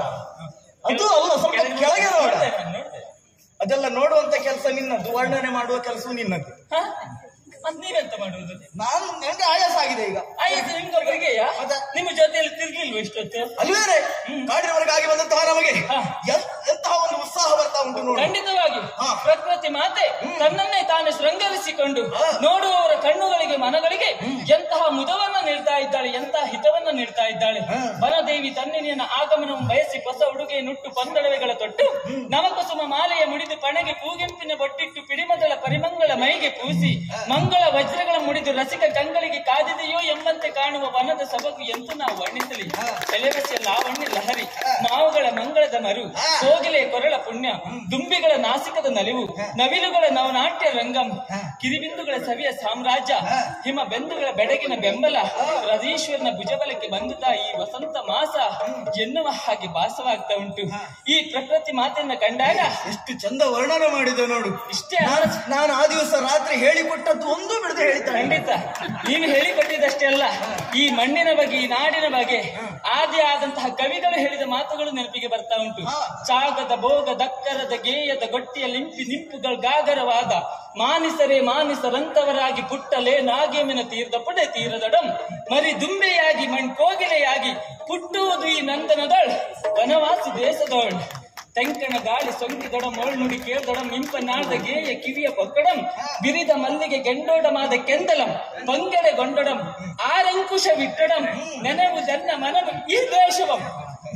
ಅದು ಅಲ್ಲ ಸ್ವಲ್ಪ ಕೆಳಗೆ ನೋಡ ನೋಡ್ದೆ ನಾನು, ನೋಡ್ದೆ. ಅದೆಲ್ಲ ನೋಡುವಂತ ಕೆಲಸ ನಿನ್ನದು ವರ್ಣನೆ ಮಾಡುವ ಕೆಲಸವು ನಿನ್ನದು ಹ? ಮತ್ ನೀವೆಂತ ಮಾಡುವುದು ನಾನು ನನಗೆ ಆಯಾಸ ಆಗಿದೆ ಈಗ ಆಯ್ತು ನಿಮ್ಗೊಬ್ಬರಿಗೆಯಾ ಮತ್ತೆ? ನಿಮ್ಮ ಜೊತೆಯಲ್ಲಿ ತಿರ್ಗಿಲ್ವ ಇಷ್ಟೊತ್ತು ಅಲ್ವೇನೆ ಕಾಡಿನವರೆಗಾಗಿ ಬಂದಂತಹ ನಮಗೆ ಹಾ. ಎಂ- ಎಂತಹ ಒಂದು ಉತ್ಸಾಹ ಬರ್ತಾ ಉಂಟು ನೋಡು ಖಂಡಿತವಾಗಿ ಹಾ. ಪ್ರಕೃತಿ ಮಾತೆ ತನ್ನನ್ನೇ ತಾನೇ ಶೃಂಗರಿಸಿಕೊಂಡು ಹಾ. ನೋಡುವವರ ಕಣ್ಣುಗಳಿಗೆ ಮನಗಳಿಗೆ ಎಂತಹ ಮುದವನ್ನ ನೀಡ್ತಾ ಇದ್ದಾಳೆ ಎಂತಹ ಹಿತವನ್ನ ನೀಡ್ತಾ ಇದ್ದಾಳೆ ಹಾ. ವನದೇವಿ ತನ್ನಿನಿಯನ್ನ ಆಗಮನವನ್ನು ಬಯಸಿ ಹೊಸ ಉಡುಗೆ ನುಟ್ಟು ಪಂದಳವೆಗಳ ತೊಟ್ಟು ನವಕುಸುಮ ಮಾಲೆಯ ಮುಡಿದು ಪಣೆಗೆ ಪೂಗೆಂಪಿನ ಬೊಟ್ಟಿಟ್ಟು ಪಿಡಿಮದಳ ಪರಿಮಂಗಳ ಮೈಗೆ ಪೂಸಿ ಮಂಗಳ ವಜ್ರಗಳ ಮುಡಿದು ರಸಿಕ ಕಂಗಳಿಗೆ ಕಾದಿದೆಯೋ ಎಂಬಂತೆ ಕಾಣುವ ವನದ ಸೊಬಗು ಎಂತೂ ನಾವು ವರ್ಣಿಸಲಿ ಹಾ. ಎಲೆಬಸಿಯ ಲಾವಣ್ಯ ಲಹರಿ ಹಾ. ಮಾವುಗಳ ಮಂಗಳದ ಮರು ಹಾ. ಕೋಗಿಲೆ ಕೊರಳ ಪುಣ್ಯ ದುಂಬಿಗಳ ನಾಸಿಕದ ನಲಿವು ನವಿಲುಗಳ ನವನಾಟ್ಯ ರಂಗಂ ಹಾ. ಕಿರಿಬಿಂದುಗಳ ಸವಿಯ ಸಾಮ್ರಾಜ್ಯ ಹಾ. ಹಿಮ ಬೆಂದುಗಳ ಬೆಡಗಿನ ಬೆಂಬಲ ರದೀಶ್ವರನ ಭುಜಬಲಕ್ಕೆ ಬಂದುತ್ತಾ ಈ ವಸಂತ ಮಾಸ ಎನ್ನುವ ಹಾಗೆ ಭಾಸವಾಗ್ತಾ ಉಂಟು ಈ ಪ್ರಕೃತಿ ಮಾತೆಯನ್ನ ಕಂಡಾಗ ಎಷ್ಟು ಚಂದ ವರ್ಣನೆ ಮಾಡಿದೆ ನೋಡು ಇಷ್ಟೇ ನಾನು ನಾನು ಆ ದಿವಸ ರಾತ್ರಿ ಹೇಳಿಕೊಟ್ಟದ್ದು ಒಂದು ಬಿಡದೆ ಹೇಳ್ತಾನೆ ಖಂಡಿತ ನೀನು ಹೇಳಿಕೊಟ್ಟಿದ್ದಷ್ಟೇ ಅಲ್ಲ ಈ ಮಣ್ಣಿನ ಬಗ್ಗೆ ಈ ನಾಡಿನ ಬಗ್ಗೆ ಆದಿ ಆದಂತಹ ಕವಿಗಳು ಹೇಳಿದ ಮಾತುಗಳು ನೆನಪಿಗೆ ಬರ್ತಾ ಉಂಟು ಹಾ. ಚಾಗದ ಭೋಗ ದಕ್ಕರದ ಗೇಯದ ಗೊಟ್ಟಿಯ ಲಿಂಪಿ ನಿಂಪುಗಳ ಗಾಗರವಾದ ಮಾನಿಸರೇ ಮಾನಿಸರಂತವರಾಗಿ ಪುಟ್ಟಲೇ ನಾಗೇಮಿನ ತೀರದ ಪುಡೆ ತೀರದಡಂ ಮರಿ ದುಂಬೆಯಾಗಿ ಮಣ್ ಕೋಗಿಲೆಯಾಗಿ ಪುಟ್ಟುವುದು ಈ ನಂದನದೊಳ್ ವನವಾಸಿ ದೇಶದೊಳ್ ತೆಂಕಣ ಗಾಳಿ ಸೊಂಕಿದೊಡ ಮೋಳ್ ನುಡಿ ಕೇಳ್ದೊಡಂ ಇಂಪನಾದ ಗೇಯ ಕಿವಿಯ ಪೊಕ್ಕಡಂ ಬಿರಿದ ಮಲ್ಲಿಗೆ ಗೆಂಡೋಡಮಾದ ಕೆಂದಲಂ ಬಂಗೆಡೆ ಗೊಂಡೊಡಂ ಆರಂಕುಶ ವಿಟ್ಟಡಂ ನೆನವು ಜನ್ನ ಮನವು ಈ ದೇಶವಂ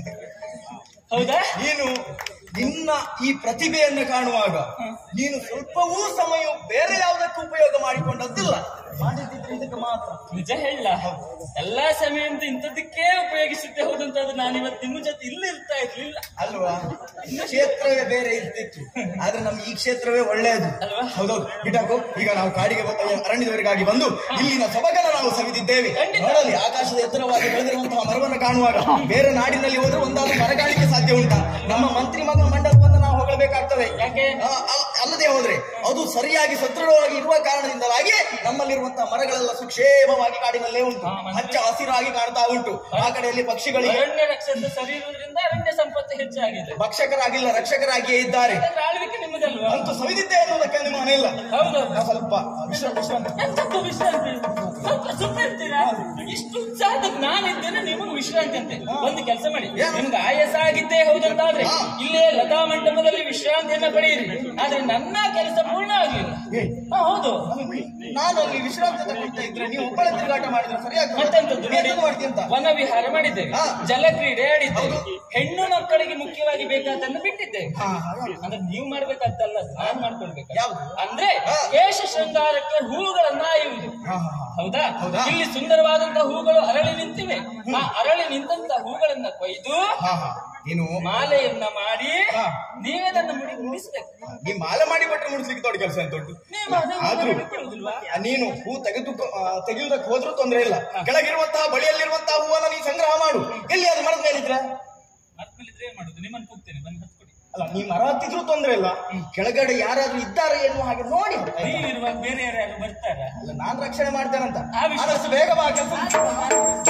ಹೌದಾ ನೀನು ನಿನ್ನ ಈ ಪ್ರತಿಭೆಯನ್ನು ಕಾಣುವಾಗ ನೀನು ಸ್ವಲ್ಪವೂ ಸಮಯ ಬೇರೆ ಯಾವುದಕ್ಕೂ ಉಪಯೋಗ ಮಾಡಿಕೊಂಡದ್ದಿಲ್ಲ ಮಾಡಿದ್ದಿದ್ರೆ ಇದಕ್ಕೆ ಮಾತ್ರ ನಿಜ ಹೇಳ ಎಲ್ಲಾ ಸಮಯ ಅಂತ ಇಂಥದಕ್ಕೆ ಉಪಯೋಗಿಸುತ್ತೆ ಹೌದಂತ ನಾನು ಇವತ್ತು ನಿಮ್ಮ ಜೊತೆ ಇಲ್ಲಿ ಇರ್ತಾ ಇರ್ಲಿಲ್ಲ ಅಲ್ವಾ ಕ್ಷೇತ್ರವೇ ಬೇರೆ ಇರ್ತಿತ್ತು ಆದ್ರೆ ನಮ್ಗೆ ಈ ಕ್ಷೇತ್ರವೇ ಒಳ್ಳೆಯದು ಅಲ್ವಾ? ಹೌದೌದು ಬಿಟಾಕು ಈಗ ನಾವು ಕಾಡಿಗೆ ಬ- ಅರಣ್ಯದವರಿಗಾಗಿ ಬಂದು ಇಲ್ಲಿನ ಸೊಬಗನ ನಾವು ಸವಿದಿದ್ದೇವೆ ಖಂಡಿತ. ನೋಡಲಿ ಆಕಾಶದ ಎತ್ತರವಾಗಿ ಬೆಳೆದಿರುವಂತಹ ಮರವನ್ನು ಕಾಣುವಾಗ ಬೇರೆ ನಾಡಿನಲ್ಲಿ ಹೋದ್ರೆ ಒಂದಾದ್ರೂ ಮರ ಕಾಣಲಿಕ್ಕೆ ಸಾಧ್ಯ ಉಂಟಾ ನಮ್ಮ ಮಂತ್ರಿ ಮಗ ಮಂಡಲವನ್ನು ನಾವು ಹೊಗಳಬೇಕಾಗ್ತದೆ ಯಾಕೆ? ಆ, ಅಲ್- ಅಲ್ಲದೆ ಹೋದ್ರೆ ಅದು ಸರಿಯಾಗಿ ಸದೃಢವಾಗಿ ಇರುವ ಕಾರಣದಿಂದಾಗಿ ನಮ್ಮಲ್ಲಿರುವಂತಹ ಮರಗಳೆಲ್ಲ ಸುಕ್ಷೇಮವಾಗಿ ಕಾಡಿನಲ್ಲೇ ಉಂಟು ಹಾ, ಮಂತ್ರಿ. ಹಚ್ಚ ಹಸಿರಾಗಿ ಕಾಣ್ತಾ ಉಂಟು ಆ ಕಡೆಯಲ್ಲಿ ಪಕ್ಷಿಗಳಿಗೆ ಅರಣ್ಯ ರಕ್ಷಣೆ ಸರಿ ಇರುವುದರಿಂದ ಅರಣ್ಯ ಸಂಪತ್ತು ಹೆಚ್ಚಾಗಿದೆ ಭಕ್ಷಕರಾಗಿಲ್ಲ ರಕ್ಷಕರಾಗಿಯೇ ಇದ್ದಾರೆ ಯಾಕಂದ್ರೆ ಆಳ್ವಿಕೆ ನಿಮ್ಮದಲ್ವಾ ಅಂತೂ ಸವಿದಿದ್ದೆ ಅನ್ನೋದಕ್ಕೆ ಅನುಮಾನ ಇಲ್ಲ ಹೌದು ನಾವು ಸ್ವಲ್ಪ ವಿಶ್ರಾಂತಿ ವಿಶ್ರಾಂತಿ ಎಂತಕ್ಕೂ ವಿಶ್ರಾಂತಿ ಸ್ವಲ್ಪ ಸುಮ್ಮನೆ ಇರ್ತೀರಾ ಇಷ್ಟು ಉತ್ಸಾಹದ ನಾನಿದ್ದೇನೆ ನಿಮಗೆ ವಿಶ್ರಾಂತಿ ಅಂತೆ ಒಂದು ಕೆಲಸ ಮಾಡಿ ನಿಮ್ಗೆ ಆಯಾಸ ಆಗಿದ್ದೇ ಹೌದಂತಾದ್ರೆ ಇಲ್ಲೇ ಲತಾ ಮಂಟಪದಲ್ಲಿ ವಿಶ್ರಾಂತಿಯನ್ನ ಪಡೆಯಿರಿ ಆದ್ರೆ ನನ್ನ ಕೆಲಸ ಪೂರ್ಣ ಆಗ್ಲಿಲ್ಲ ಏ, ಹಾ, ಹೌದು ನಾನು ಅಲ್ಲಿ ವಿಶ್ರಾಂತಿ ತಗೊಳ್ತಾ ಇದ್ರೆ ನೀವು ಒಬ್ಬಳೆ ತಿರುಗಾಟ ಮಾಡಿದ್ರೆ ಸರಿಯಾಗಿ ಮತ್ತೆಂತದ್ದು ನೋಡಿ ಮಾಡ್ತೀನಿ ಅಂತ ವನ ವಿಹಾರ ಮಾಡಿದ್ದೇವೆ ಹಾ. ಜಲಕ್ರೀಡೆ ಆಡಿದ್ದೇವೆ ಹೆಣ್ಣು ಮಕ್ಕಳಿಗೆ ಮುಖ್ಯವಾಗಿ ಬೇಕಾದನ್ನು ಬಿಟ್ಟಿದ್ದೇವೆ ಹಾ, ಹಾಗೆ. ಅಂದ್ರೆ ನೀವು ಮಾಡ್ಬೇಕಾದ್ದಲ್ಲ ನಾನ್ ಮಾಡ್ಕೊಳ್ಬೇಕು ಯಾವ್ದು? ಅಂದ್ರೆ ಹಾ. ಕೇಶ ಶೃಂಗಾರಕ್ಕೆ ಹೂಗಳನ್ನ ಆಯುವುದು ಹಾ, ಹಾ, ಹಾ. ಹೌದಾ ಹೌದಾ? ಇಲ್ಲಿ ಸುಂದರವಾದಂತಹ ಹೂಗಳು ಅರಳಿ ನಿಂತಿವೆ ಆ ಅರಳಿ ನಿಂತಹ ಹೂಗಳನ್ನ ಕೊಯ್ದು ಹಾ, ಹಾ. ನೀನು ಮಾಲೆಯನ್ನ ಮಾಡಿ ಹಾ. ನೀವೇ ನನ್ನ ಮುಡಿ ಮುಡಿಸ್ಬೇಕು ನೀ ಮಾಲೆ ಮಾಡಿ ಬಟ್ಟೆ ಮುಡಿಸ್ಲಿಕ್ಕೆ ದೊಡ್ಡ ಕೆಲಸ ಅಂತ ಉಂಟು ನೀವು ಅದನ್ನು ಆದ್ರೂ ಬಿಡುವುದಿಲ್ವಾ? ನೀನು ಹೂ ತೆಗೆದು ತೆಗೆಯುವುದಕ್ಕೆ ಹೋದ್ರೂ ತೊಂದರೆ ಇಲ್ಲ ಕೆಳಗಿರುವಂತಹ ಬಳಿಯಲ್ಲಿರುವಂತಹ ಹೂವನ್ನ ನೀ ಸಂಗ್ರಹ ಮಾಡು ಎಲ್ಲಿ ಅದು ಮರದ ಮೇಲಿದ್ರೆ ಆದ್ಮೇಲೆ ಇದ್ರೆ ಏನ್ ಮಾಡುದು ನಿಮ್ಮನ್ನು ಕೂಗ್ತೇನೆ ಬಂದು ಹತ್ಕೊಡಿ ಅಲ್ಲ ನೀ ಮರ ಹತ್ತಿದ್ರೂ ತೊಂದರೆ ಇಲ್ಲ ಕೆಳಗಡೆ ಯಾರಾದ್ರೂ ಇದ್ದಾರೆ ಎನ್ನುವ ಹಾಗೆ ನೋಡಿ ಆಯ್ತಾ? ನೀವಿರುವಾಗ ಬೇರೆ ಯಾರು ಬರ್ತಾರ ಅಲ್ಲ ನಾನ್ ರಕ್ಷಣೆ ಮಾಡ್ತೇನಂತ ಆ ವಿಶ್ವಾಸ- ಆದಷ್ಟು ಬೇಗ ಬಾ ಕೆಲಸ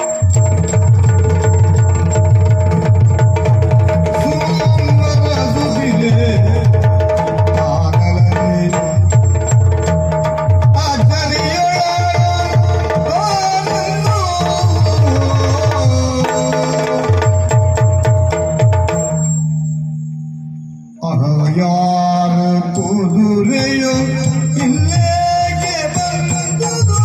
ಸುಂದರಸುತ್ತಿದೆ ಆಗಲೇ ಯಾರ ಕುದುರೆಯೋ ಇಲ್ಲೇಗೆ ಬಂದುದೋ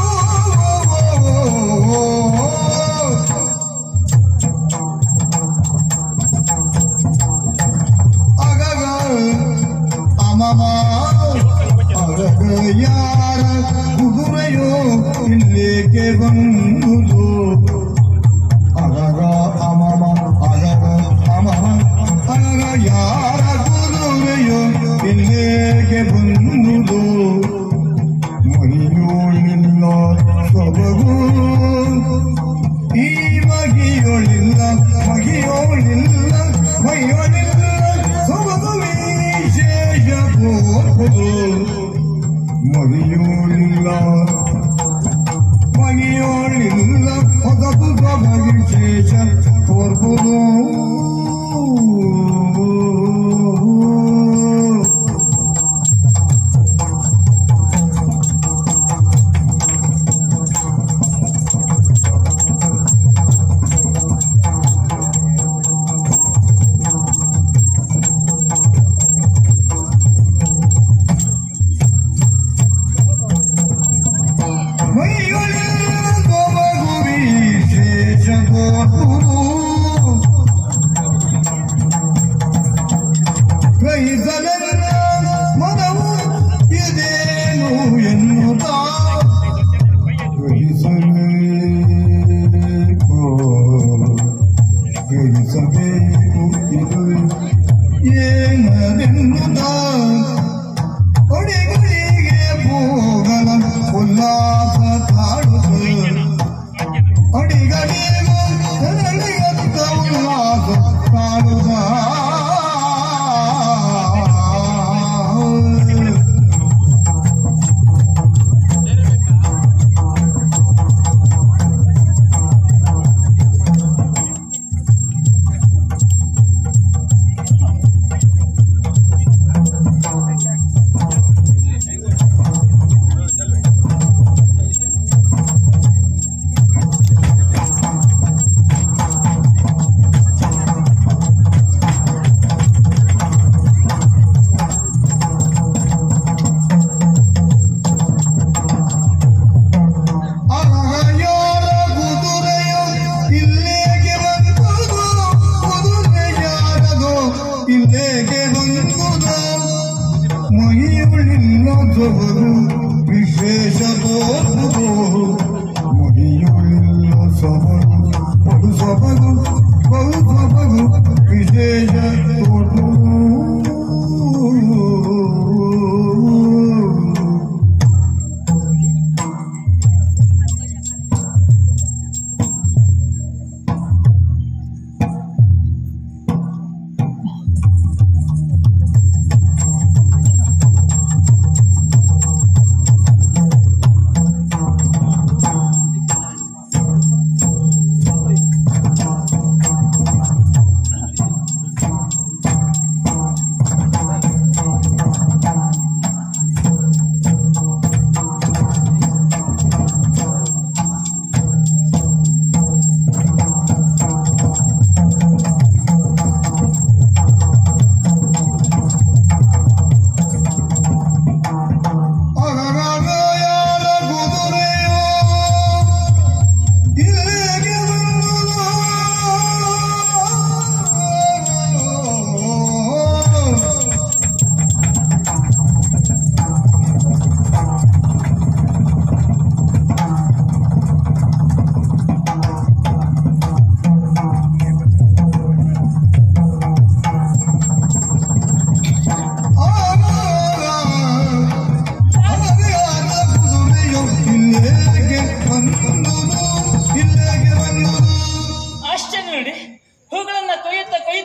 ಅಗಗ ಅಮಮ ಅಗಗ ಯಾರ ಕುದುರೆಯೋ ಇಲ್ಲೇಗೆ ಬಂದುದು ಅಗಗ ಅಮಮ ಅಗಗ ಅಮಮ ಅಗಗ ಯಾರ ಕುದುರೆಯೋ ಇಲ್ಲೇಗೆ ಬಂದುದು ಮರಿಯೋಳಿಲ್ಲ ಸೊಬಗು ಈ ಮಗಿಯೋಳಿಲ್ಲ ಮಗಿಯೋಳಿಲ್ಲ ಮೈಯೋಳಿಲ್ಲ ಸೊಬಗು ವಿಶೇಷ ಹೋಗುದು ಮಗಿಯೋಳಿಲ್ಲ ಮಗಿಯೋಳಿಲ್ಲ ಹೊಸದು ಸೊಬಗು ವಿಶೇಷ ತೋರ್ಬುದು ಮೈಯೊಳಿಲ್ಲ ಸೊಬಗು ವಿಶೇಷ ತೋರ್ಬುದು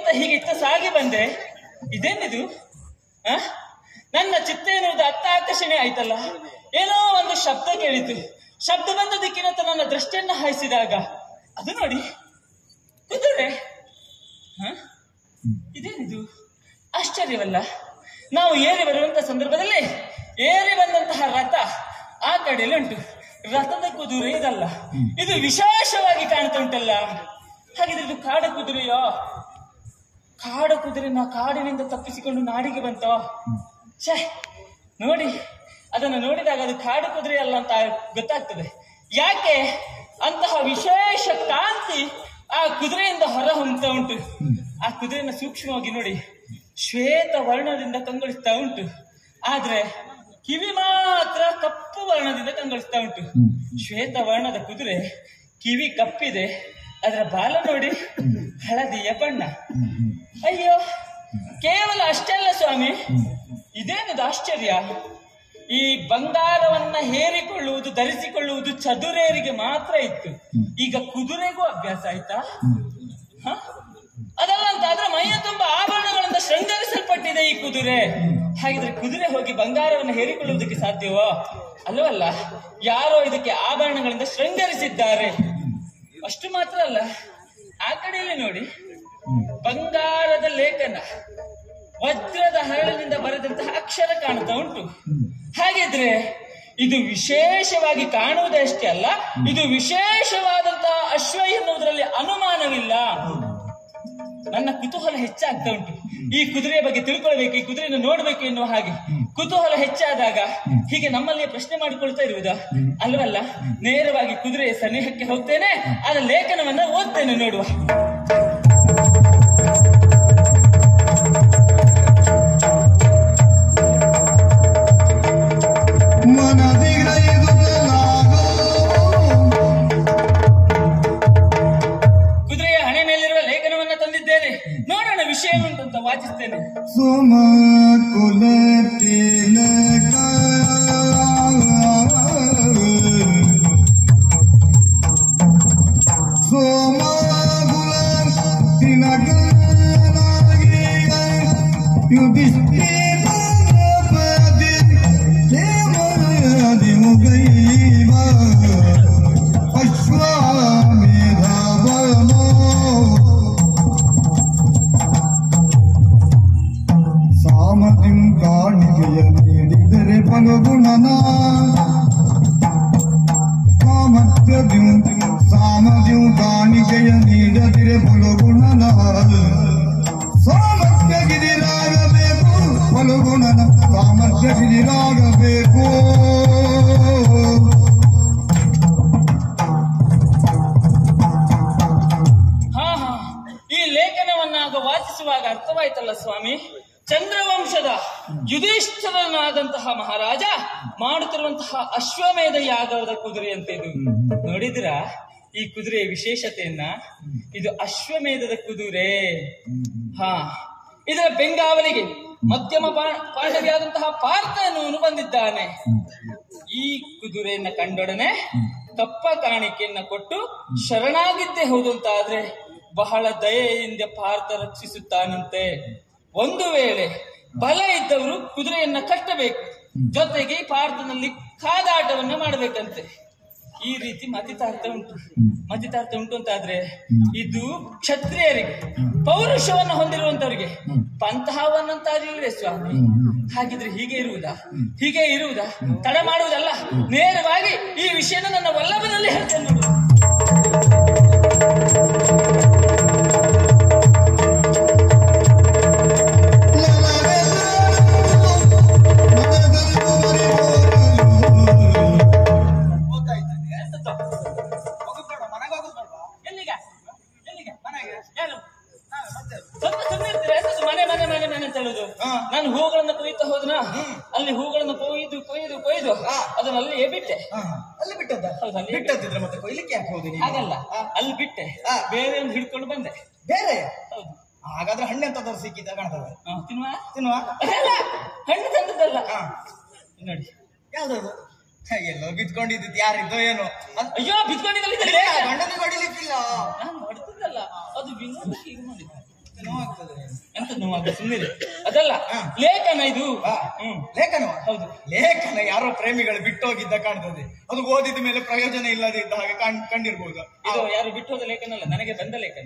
ಹೀಗೆ ಇತ್ತ ಸಾಗಿ ಬಂದೆ ಇದೇನಿದು ಆ? ನನ್ನ ಚಿತ್ತ ಎನ್ನುವುದು ಅತ್ತ ಆಕರ್ಷಣೆ ಆಯ್ತಲ್ಲ ಏನೋ ಒಂದು ಶಬ್ದ ಕೇಳಿತು ಶಬ್ದ ಬಂದ ದಿಕ್ಕಿನತ್ತ ನನ್ನ ದೃಷ್ಟಿಯನ್ನ ಹಾಯಿಸಿದಾಗ ಅದು ನೋಡಿ ಕುದುರೆ ಹ? ಇದೇನಿದು ಆಶ್ಚರ್ಯವಲ್ಲ ನಾವು ಏರಿ ಬರುವಂತ ಸಂದರ್ಭದಲ್ಲಿ ಏರಿ ಬಂದಂತಹ ರಥ ಆ ಕಡೆಯಲ್ಲಿ ಉಂಟು ರಥದ ಕುದುರೆ ಇದಲ್ಲ ಇದು ವಿಶೇಷವಾಗಿ ಕಾಣ್ತಾ ಉಂಟಲ್ಲ ಹಾಗಿದ್ರೆ ಇದು ಕಾಡ ಕುದುರೆಯೋ ಕಾಡ ಕುದುರೆ ನಾ ಕಾಡಿನಿಂದ ತಪ್ಪಿಸಿಕೊಂಡು ನಾಡಿಗೆ ಬಂತೋ ಛೇ ನೋಡಿ ಅದನ್ನು ನೋಡಿದಾಗ ಅದು ಕಾಡು ಕುದುರೆ ಅಲ್ಲ ಅಂತ ಗೊತ್ತಾಗ್ತದೆ ಯಾಕೆ ಅಂತಹ ವಿಶೇಷ ಕಾಂತಿ ಆ ಕುದುರೆಯಿಂದ ಹೊರ ಹೊಮ್ತಾ ಉಂಟು ಆ ಕುದುರೆಯನ್ನು ಸೂಕ್ಷ್ಮವಾಗಿ ನೋಡಿ ಶ್ವೇತ ವರ್ಣದಿಂದ ಕಂಗೊಳಿಸ್ತಾ ಉಂಟು ಆದ್ರೆ ಕಿವಿ ಮಾತ್ರ ಕಪ್ಪು ವರ್ಣದಿಂದ ಕಂಗೊಳಿಸ್ತಾ ಉಂಟು ಶ್ವೇತ ವರ್ಣದ ಕುದುರೆ ಕಿವಿ ಕಪ್ಪಿದೆ ಅದರ ಬಾಲ ನೋಡಿ ಹಳದಿಯ ಬಣ್ಣ ಅಯ್ಯೋ ಕೇವಲ ಅಷ್ಟೆಲ್ಲ ಸ್ವಾಮಿ ಇದೇನಿದು ಆಶ್ಚರ್ಯ ಈ ಬಂಗಾರವನ್ನ ಹೇರಿಕೊಳ್ಳುವುದು ಧರಿಸಿಕೊಳ್ಳುವುದು ಚದುರೇರಿಗೆ ಮಾತ್ರ ಇತ್ತು ಈಗ ಕುದುರೆಗೂ ಅಭ್ಯಾಸ ಆಯ್ತಾ ಹ? ಅದಲ್ಲ ಅಂತ ಆದ್ರೆ ಮೈಯ ತುಂಬ ಆಭರಣಗಳಿಂದ ಶೃಂಗರಿಸಲ್ಪಟ್ಟಿದೆ ಈ ಕುದುರೆ ಹಾಗಿದ್ರೆ ಕುದುರೆ ಹೋಗಿ ಬಂಗಾರವನ್ನು ಹೇರಿಕೊಳ್ಳುವುದಕ್ಕೆ ಸಾಧ್ಯವೋ ಅಲ್ಲವಲ್ಲ ಯಾರೋ ಇದಕ್ಕೆ ಆಭರಣಗಳಿಂದ ಶೃಂಗರಿಸಿದ್ದಾರೆ ಅಷ್ಟು ಮಾತ್ರ ಅಲ್ಲ ಆ ಕಡೆಯಲ್ಲಿ ನೋಡಿ ಬಂಗಾರದ ಲೇಖನ ವಜ್ರದ ಹರಳಿನಿಂದ ಬರೆದಂತಹ ಅಕ್ಷರ ಕಾಣ್ತಾ ಉಂಟು ಹಾಗಿದ್ರೆ ಇದು ವಿಶೇಷವಾಗಿ ಕಾಣುವುದಷ್ಟೇ ಅಲ್ಲ ಇದು ವಿಶೇಷವಾದಂತಹ ಅಶ್ವ ಎನ್ನುವುದರಲ್ಲಿ ಅನುಮಾನವಿಲ್ಲ ನನ್ನ ಕುತೂಹಲ ಹೆಚ್ಚಾಗ್ತಾ ಉಂಟು ಈ ಕುದುರೆಯ ಬಗ್ಗೆ ತಿಳ್ಕೊಳ್ಬೇಕು ಈ ಕುದುರೆಯನ್ನು ನೋಡ್ಬೇಕು ಎನ್ನುವ ಹಾಗೆ ಕುತೂಹಲ ಹೆಚ್ಚಾದಾಗ ಹೀಗೆ ನಮ್ಮಲ್ಲಿಯೇ ಪ್ರಶ್ನೆ ಮಾಡಿಕೊಳ್ತಾ ಇರುವುದಾ ಅಲ್ವಲ್ಲ ನೇರವಾಗಿ ಕುದುರೆಯ ಸನಿಹಕ್ಕೆ ಹೋಗ್ತೇನೆ ಅದರ ಲೇಖನವನ್ನ ಓದ್ತೇನೆ ನೋಡುವ ಕುದುರೆಯ ಹಣೆ ಮೇಲಿರುವ ಲೇಖನವನ್ನ ತಂದಿದ್ದೇನೆ ನೋಡೋಣ ವಿಷಯ ಏನುಂಟು ಅಂತ ವಾಚಿಸ್ತೇನೆ ಸುಮ ಕುಲ ತಿಲಕ ಸೋಮ ಕುಲ ತಿಲಕ ಯುಧಿಷ್ಠಿರಪದಿ ದೇವಯಾದಿ ಮುಗೈವ ಅಶ್ವಮೇಧವನೋ ಸಾಮತಿಂ ಕಾಣಿಕೆಯ ನೀಡಿದರೆ ಫಲಗುಣನ ಸಾಮರ್ಥ್ಯದ್ಯು ಸಾಮದ್ಯು ಕಾಣಿಕೆಯ ನೀಡದಿರೆ ಫಲಗುಣನ ಸಾಮರ್ಥ್ಯ ಗಿರಿರಾಗಬೇಕು ಫಲಗುಣನ ಸಾಮರ್ಥ್ಯ ಗಿರಿರಾಗಬೇಕು ಹಾ ಹಾ ಈ ಲೇಖನವನ್ನಾಗ ವಾಚಿಸುವಾಗ ಅರ್ಥವಾಯ್ತಲ್ಲ ಸ್ವಾಮಿ ಚಂದ್ರವಂಶದ ಯುಧಿಷ್ಠರನಾದಂತಹ ಮಹಾರಾಜ ಮಾಡುತ್ತಿರುವಂತಹ ಅಶ್ವಮೇಧ ಯಾಗದ ಕುದುರೆಯಂತೆ ಇದು ನೋಡಿದಿರಾ ಈ ಕುದುರೆಯ ವಿಶೇಷತೆಯನ್ನ ಇದು ಅಶ್ವಮೇಧದ ಕುದುರೆ ಹಾ ಇದರ ಬೆಂಗಾವಲಿಗೆ ಮಧ್ಯಮ ಪಾ- ಪಾಂಡವಿಯಾದಂತಹ ಪಾರ್ಥ ಎನ್ನುವನು ಬಂದಿದ್ದಾನೆ ಈ ಕುದುರೆಯನ್ನ ಕಂಡೊಡನೆ ಕಪ್ಪ ಕಾಣಿಕೆಯನ್ನ ಕೊಟ್ಟು ಶರಣಾಗಿದ್ದೇ ಹೌದು ಅಂತ ಆದ್ರೆ ಬಹಳ ದಯೆಯಿಂದ ಪಾರ್ಥ ರಕ್ಷಿಸುತ್ತಾನಂತೆ ಒಂದು ವೇಳೆ ಬಲ ಇದ್ದವರು ಕುದುರೆಯನ್ನ ಕಟ್ಟಬೇಕು ಜೊತೆಗೆ ಪಾರ್ಥನಲ್ಲಿ ಕಾದಾಟವನ್ನ ಮಾಡಬೇಕಂತೆ ಈ ರೀತಿ ಮತಿತಾರ್ಥ ಉಂಟು ಮತಿತಾರ್ಥ ಉಂಟು ಅಂತ ಆದ್ರೆ ಇದು ಕ್ಷತ್ರಿಯರಿಗೆ ಪೌರುಷವನ್ನು ಹೊಂದಿರುವಂತವರಿಗೆ ಪಂಥವನ್ನಂತಾಗಿಲ್ವೇ ಸ್ವಾಮಿ ಹಾಗಿದ್ರೆ ಹೀಗೆ ಇರುವುದಾ ಹೀಗೆ ಇರುವುದಾ ತಡ ಮಾಡುವುದಲ್ಲ ನೇರವಾಗಿ ಈ ವಿಷಯನ ನನ್ನ ವಲ್ಲಭನಲ್ಲಿ ಹೇಳ್ತೇನೆ ನೋಡು ಎಷ್ಟೊತ್ತು? ಮನೆಗೆ ಹೋಗುತ್ತಲ್ವಾ ಎಲ್ಲಿಗ ಎಲ್ಲಿಗೆ ಮನೆಗೆ ಯಾರು ನಾವೇ ಮತ್ತೆ ಸ್ವಲ್ಪ ಸುಮ್ಮನೆ ಇರ್ತೀರಾ? ಎಷ್ಟೊತ್ತು ಮನೆ ಮನೆ ಮನೆ ಮನೆ ಅಂತ ಹೇಳುದು ಹಾ. ನಾನು ಹೂಗಳನ್ನ ಕೊಯ್ತಾ ಹೋದ್ನ ಅಲ್ಲಿ ಹೂಗಳನ್ನು ಕೊಯ್ದು ಕೊಯ್ದು ಕೊಯ್ದು ಹಾ. ಅದನ್ನ ಅಲ್ಲಿಯೇ ಬಿಟ್ಟೆ ಹಾ, ಅಲ್ಲಿ ಬಿಟ್ಟದ್ದ ಹೌದು, ಅಲ್ಲಿ ಬಿಟ್ಟದ್ದಿದ್ರೆ ಮತ್ತೆ ಕೊಯ್ಲಿಕ್ಕೆ ಯಾಕೆ ಹೋದಿ ನೀನು? ಹಾಗಲ್ಲ ಹಾ. ಅಲ್ಲಿ ಬಿಟ್ಟೆ ಹಾ. ಬೇರೆ ಒಂದು ಹಿಡ್ಕೊಂಡು ಬಂದೆ ಬೇರೆ ಹೌದು ಹಾಗಾದ್ರೆ ಹಣ್ಣೆಂತದ್ರು ಸಿಕ್ಕಿದ್ದ ಕಾಣ್ತದೆ ಹಾ, ತಿನ್ನುವ ತಿನ್ನುವ ಅದಲ್ಲ ಹಣ್ಣು ತಂದದ್ದಲ್ಲ ಹಾ ನೋಡಿ ಯಾವ್ದದು ಹ, ಎಲ್ಲೋ ಬಿದ್ಕೊಂಡಿದ್ದು ಯಾರಿದ್ದೋ ಏನೋ ಅದ್- ಅಯ್ಯೋ ಬಿದ್ಕೊಂಡಿದ್ದಲ್ಲಿ ಇಲ್ಲ, ಗಂಡನಿಗೆ ಹೊಡಿಲಿಕ್ಕಿಲ್ಲ ನಾನು ಹೊಡೆದಲ್ಲ ಅದು ವಿನೋದ ಹೀಗೆ ಮಾಡಿದ್ದ ನೋವಾಗ್ತದೆ ಎಂತ ನೋವಾಗ ಸುಮ್ಮನೆ ಅದಲ್ಲ ಹಾ. ಲೇಖನ ಇದು ಆ, ಹ್ಮ್ ಲೇಖನ ಹೌದು. ಲೇಖನ ಯಾರೋ ಪ್ರೇಮಿಗಳು ಬಿಟ್ಟೋಗಿದ್ದ ಕಾಣ್ತದೆ ಅದು ಓದಿದ ಮೇಲೆ ಪ್ರಯೋಜನ ಇಲ್ಲದೆ ಇದ್ದ ಹಾಗೆ ಕಾಣ್- ಕಂಡಿರ್ಬೋದು ಇದು ಯಾರು ಬಿಟ್ಟು ಹೋದ ಲೇಖನ ಅಲ್ಲ ನನಗೆ ಬಂದ ಲೇಖನ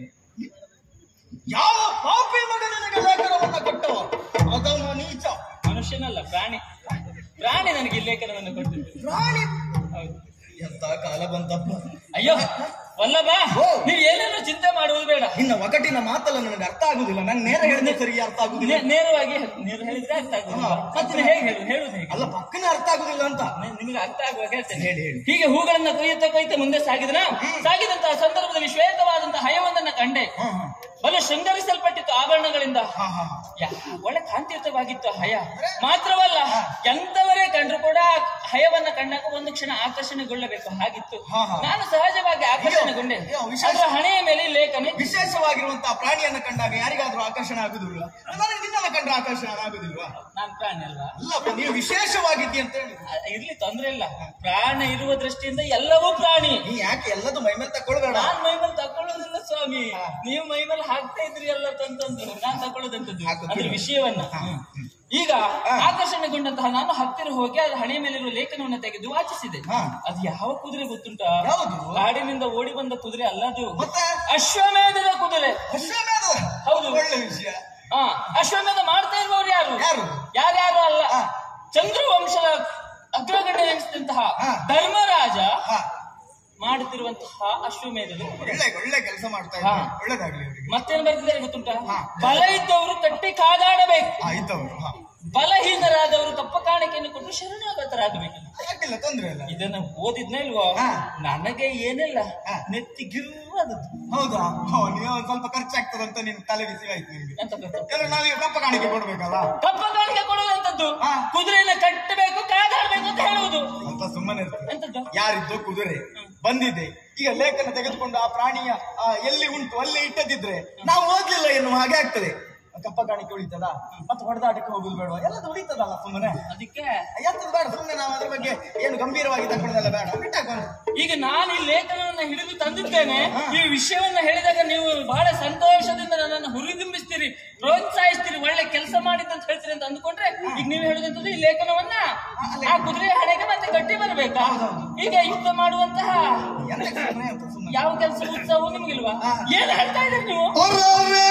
ಯಾವ ಪಾಪಿ ಮಗ ನನಗೆ ಲೇಖನವನ್ನ ಕೊಟ್ಟವ ಅದಮ್ಮ ನೀಚ ಮನುಷ್ಯನಲ್ಲ ಪ್ರಾಣಿ ಪ್ರಾಣಿ ನನಗೆ ಈ ಲೇಖನವನ್ನು ಕೊಟ್ಟಿದ್ದು ಪ್ರಾಣಿ ಹೌದು ಎಂತ ಕಾಲ ಬಂತಪ್ಪ ಅಯ್ಯೋ ವಲ್ಲಭ ಓ. ನೀವು ಏನೇನೋ ಚಿಂತೆ ಮಾಡುವುದು ಬೇಡ ನಿನ್ನ ಒಗಟಿನ ಮಾತಲ್ಲ ನನಗೆ ಅರ್ಥ ಆಗುದಿಲ್ಲ ನಂಗೆ ನೇರ ಹೇಳಿದ್ರೆ ಸರಿ ಅರ್ಥ ಆಗುದಿಲ್ಲ ನೇ- ನೇರವಾಗಿ ಹೇಳು. ನೀವು ಹೇಳಿದ್ರೆ ಅರ್ಥ ಆಗುದಿಲ್ಲ ಹಾ. ಮತ್ತೆ ಹೇಗೆ ಹೇಳು ಹೇಳುದು ಹೇಗೆ ಅಲ್ಲ ಪಕ್ಕನೆ ಅರ್ಥ ಆಗುದಿಲ್ಲ ಅಂತ ನಿ- ನಿಮಗೆ ಅರ್ಥ ಆಗುವಾಗ ಹೇಳ್ತೇನೆ ಹೇಳಿ, ಹೇಳಿ. ಹೀಗೆ ಹೂಗಳನ್ನ ಕೊಯ್ಯುತ್ತಾ ಕೊಯ್ಯುತ್ತಾ ಮುಂದೆ ಸಾಗಿದನ ಸಾಗಿದಂತಹ ಸಂದರ್ಭದಲ್ಲಿ ಶ್ವೇತವಾದಂತಹ ಹಯವೊಂದನ್ನ ಕಂಡೆ ಹಾ ಹಾ ಬಲು ಶೃಂಗರಿಸಲ್ಪಟ್ಟಿತ್ತು ಆಭರಣಗಳಿಂದ ಹಾ ಹಾ ಹಾ ಯಾ, ಒಳ್ಳೆ ಕಾಂತಿಯುತವಾಗಿತ್ತು ಆ ಹಯ ಮಾತ್ರವಲ್ಲ ಎಂತವರೇ ಕಂಡ್ರು ಕೂಡ ಆ ಹಯವನ್ನ ಕಂಡಾಗ ಒಂದು ಕ್ಷಣ ಆಕರ್ಷಣೆಗೊಳ್ಳಬೇಕು ಹಾಗಿತ್ತು ಹಾ, ಹಾ. ನಾನು ಸಹಜವಾಗಿ ಆಕರ್ಷಣೆಗೊಂಡೆ ಅಯ್ಯೋ, ವಿಶೇಷ. ಅದರ ಹಣೆಯ ಮೇಲೆ ಲೇಖನೆ ವಿಶೇಷವಾಗಿರುವಂತಹ ಪ್ರಾಣಿಯನ್ನ ಕಂಡಾಗ ಯಾರಿಗಾದ್ರೂ ಆಕರ್ಷಣೆ ಆಗುದಿಲ್ಲ ನನಗೆ ನಿನ್ನನ್ನ ಕಂಡ್ರೆ ಆಕರ್ಷಣೆ ಆಗುದಿಲ್ವಾ ನಾನ್ ಪ್ರಾಣಿ ಅಲ್ವಾ ಅಲ್ಲಪ್ಪ ನೀವು ವಿಶೇಷವಾಗಿದ್ದಿ ಅಂತ ಹೇಳಿ ಆ, ಇರ್ಲಿ ತೊಂದ್ರೆ ಇಲ್ಲ ಪ್ರಾಣ ಇರುವ ದೃಷ್ಟಿಯಿಂದ ಎಲ್ಲವೂ ಪ್ರಾಣಿ ನೀ ಯಾಕೆ ಎಲ್ಲದು ಮೈಮೇಲೆ ತಕೊಳ್ಬೇಡ ನಾನ್ ಮೈಮೇಲೆ ತಕೊಳ್ಳೋದಿಲ್ಲ ಸ್ವಾಮಿ ನೀವು ಮೈಮೇಲೆ ಹಾಕ್ತಾ ಇದ್ರಿ ಎಲ್ಲ ತಂತಂದು ನಾನ್ ತಕೊಳ್ಳೋದಂತದ್ದು ಹಾಕುದಿಲ್ಲ. ಅದ್ರ ವಿಷಯವನ್ನ ಹಾ. ಈಗ ಆಕರ್ಷಣೆಗೊಂಡಂತಹ ನಾನು ಹತ್ತಿರ ಹೋಗಿ ಅದು ಹಣೆಯ ಮೇಲಿರುವ ಲೇಖನವನ್ನು ತೆಗೆದು ವಾಚಿಸಿದೆ ಹಾ. ಅದು ಯಾವ ಕುದುರೆ ಗೊತ್ತುಂಟಾ ಯಾವುದು? ಕಾಡಿನಿಂದ ಓಡಿ ಬಂದ ಕುದುರೆ ಅಲ್ಲ ಅದು ಮತ್ತೆ ಅಶ್ವಮೇಧದ ಕುದುರೆ ಅಶ್ವಮೇಧ ಹೌದು. ಒಳ್ಳೆ ವಿಷಯ ಹಾ ಅಶ್ವಮೇಧ ಮಾಡ್ತಾ ಇರುವವರು ಯಾರು ಯಾರು? ಯಾರ್ಯಾರು ಅಲ್ಲ ಹಾ. ಚಂದ್ರವಂಶದ ಅಗ್ರಗಣ್ಯ ಎನಿಸಿದಂತಹ ಹಾ. ಧರ್ಮರಾಜ ಹಾ ಮಾಡುತ್ತಿರುವಂತಹ ಅಶ್ವಮೇಧದ ಕುದುರೆ ಒಳ್ಳೆ ಒಳ್ಳೆ ಕೆಲಸ ಮಾಡ್ತಾ ಹಾ. ಇದ್ದಾರೆ ಒಳ್ಳೇದಾಗ್ಲಿ ಅವರಿಗೆ ಮತ್ತೇನು ಬರ್ತಿದ್ದಾರೆ ಗೊತ್ತುಂಟಾ ಹಾ. ಬಲ ಇದ್ದವರು ಕಟ್ಟಿ ಕಾದಾಡಬೇಕು ಆಯ್ತವರು ಹಾ ಬಲಹೀನರಾದವರು ತಪ್ಪ ಕಾಣಿಕೆಯನ್ನು ಕೊಟ್ಟು ಶರಣಾಗತರಾಗಬೇಕು ಯಾಕಿಲ್ಲ ತೊಂದ್ರೆ ಇಲ್ಲ ಇದನ್ನ ಓದಿದ್ನ ಇಲ್ವೋ ಹಾ. ನನಗೆ ಏನಿಲ್ಲ ಹಾ. ನೆತ್ತಿ ಗಿರ್ರದದ್ದು ಹೌದಾ ಹೋ, ನೀವು ಒಂದ್ ಸ್ವಲ್ಪ ಖರ್ಚಾಗ್ತದಂತ ನಿನ್ ತಲೆ ಬಿಸಿ ಆಯ್ತು ನಿನ್ಗೆ ಎಂತ ಗೊತ್ತಾ? ಯಾಕಂದ್ರೆ ನಾವೀಗ ಕಪ್ಪ ಕಾಣಿಕೆ ಕೊಡ್ಬೇಕಲ್ಲ ಕಪ್ಪ ಕಾಣಿಕೆ ಕೊಡುವಂತದ್ದು ಹಾ. ಕುದುರೆಯನ್ನ ಕಟ್ಟಬೇಕು ಕಾದಾಡಬೇಕು ಅಂತ ಹೇಳುವುದು ಅಂತ ಸುಮ್ಮನೆ ಇರ್ತದೆ ಎಂತದ್ದು ಯಾರಿದ್ದು ಕುದುರೆ ಬಂದಿದೆ ಈಗ ಲೇಖನ ತೆಗೆದುಕೊಂಡು ಆ ಪ್ರಾಣಿಯ ಆ, ಎಲ್ಲಿ ಉಂಟು ಅಲ್ಲಿ ಇಟ್ಟದಿದ್ರೆ ನಾವು ಓದ್ಲಿಲ್ಲ ಎನ್ನುವ ಹಾಗೆ ಆಗ್ತದೆ ಕಪ್ಪ ಕಾಣಿಕೆ ಉಳಿತದ ಮತ್ತೆ ಹೊಡೆದಾಟಕ್ಕೆ ಹೋಗುದು ಬೇಡ ಎಲ್ಲದು ಉಳಿತದಲ್ಲ ಸುಮ್ಮನೆ ಅದಕ್ಕೆ ಎಂತದ್ದು ಬೇಡ ಸುಮ್ಮನೆ ನಾವು ಅದ್ರ ಬಗ್ಗೆ ಏನು ಗಂಭೀರವಾಗಿ ತಕೊಳ್ಳೋದಲ್ಲ ಬೇಡ ಬಿಟ್ಟಾಕೊಂಡು ಈಗ ನಾನು ಈ ಲೇಖನವನ್ನ ಹಿಡಿದು ತಂದಿದ್ದೇನೆ ಹಾ. ಈ ವಿಷಯವನ್ನ ಹೇಳಿದಾಗ ನೀವು ಬಹಳ ಸಂತೋಷದಿಂದ ನನ್ನನ್ನು ಹುರಿದುಂಬಿಸ್ತೀರಿ ಪ್ರೋತ್ಸಾಹಿಸ್ತೀರಿ ಒಳ್ಳೆ ಕೆಲಸ ಮಾಡಿದ್ದಂತ ಹೇಳ್ತೀರಿ ಅಂತ ಅಂದ್ಕೊಂಡ್ರೆ ಈಗ ನೀವು ಹೇಳುದಂತದ್ದು ಈ ಲೇಖನವನ್ನ ಆ ಕುದುರೆ ಹಣೆಗೆ ಮತ್ತೆ ಕಟ್ಟಿ ಬರಬೇಕಾ ಈಗ ಯುದ್ಧ ಮಾಡುವಂತಹ ಎಂತ ಸುಮ್ಮನೆ ಅಂತ ಸುಮ್ಮನೆ ಯಾವ ಕೆಲಸ ಉತ್ಸವವು ನಿಮ್ಗಿಲ್ವಾ ಹಾ. ಏನ್ ಹೇಳ್ತಾ ಇದ್ದೀರಿ ನೀವು ಅರರೆ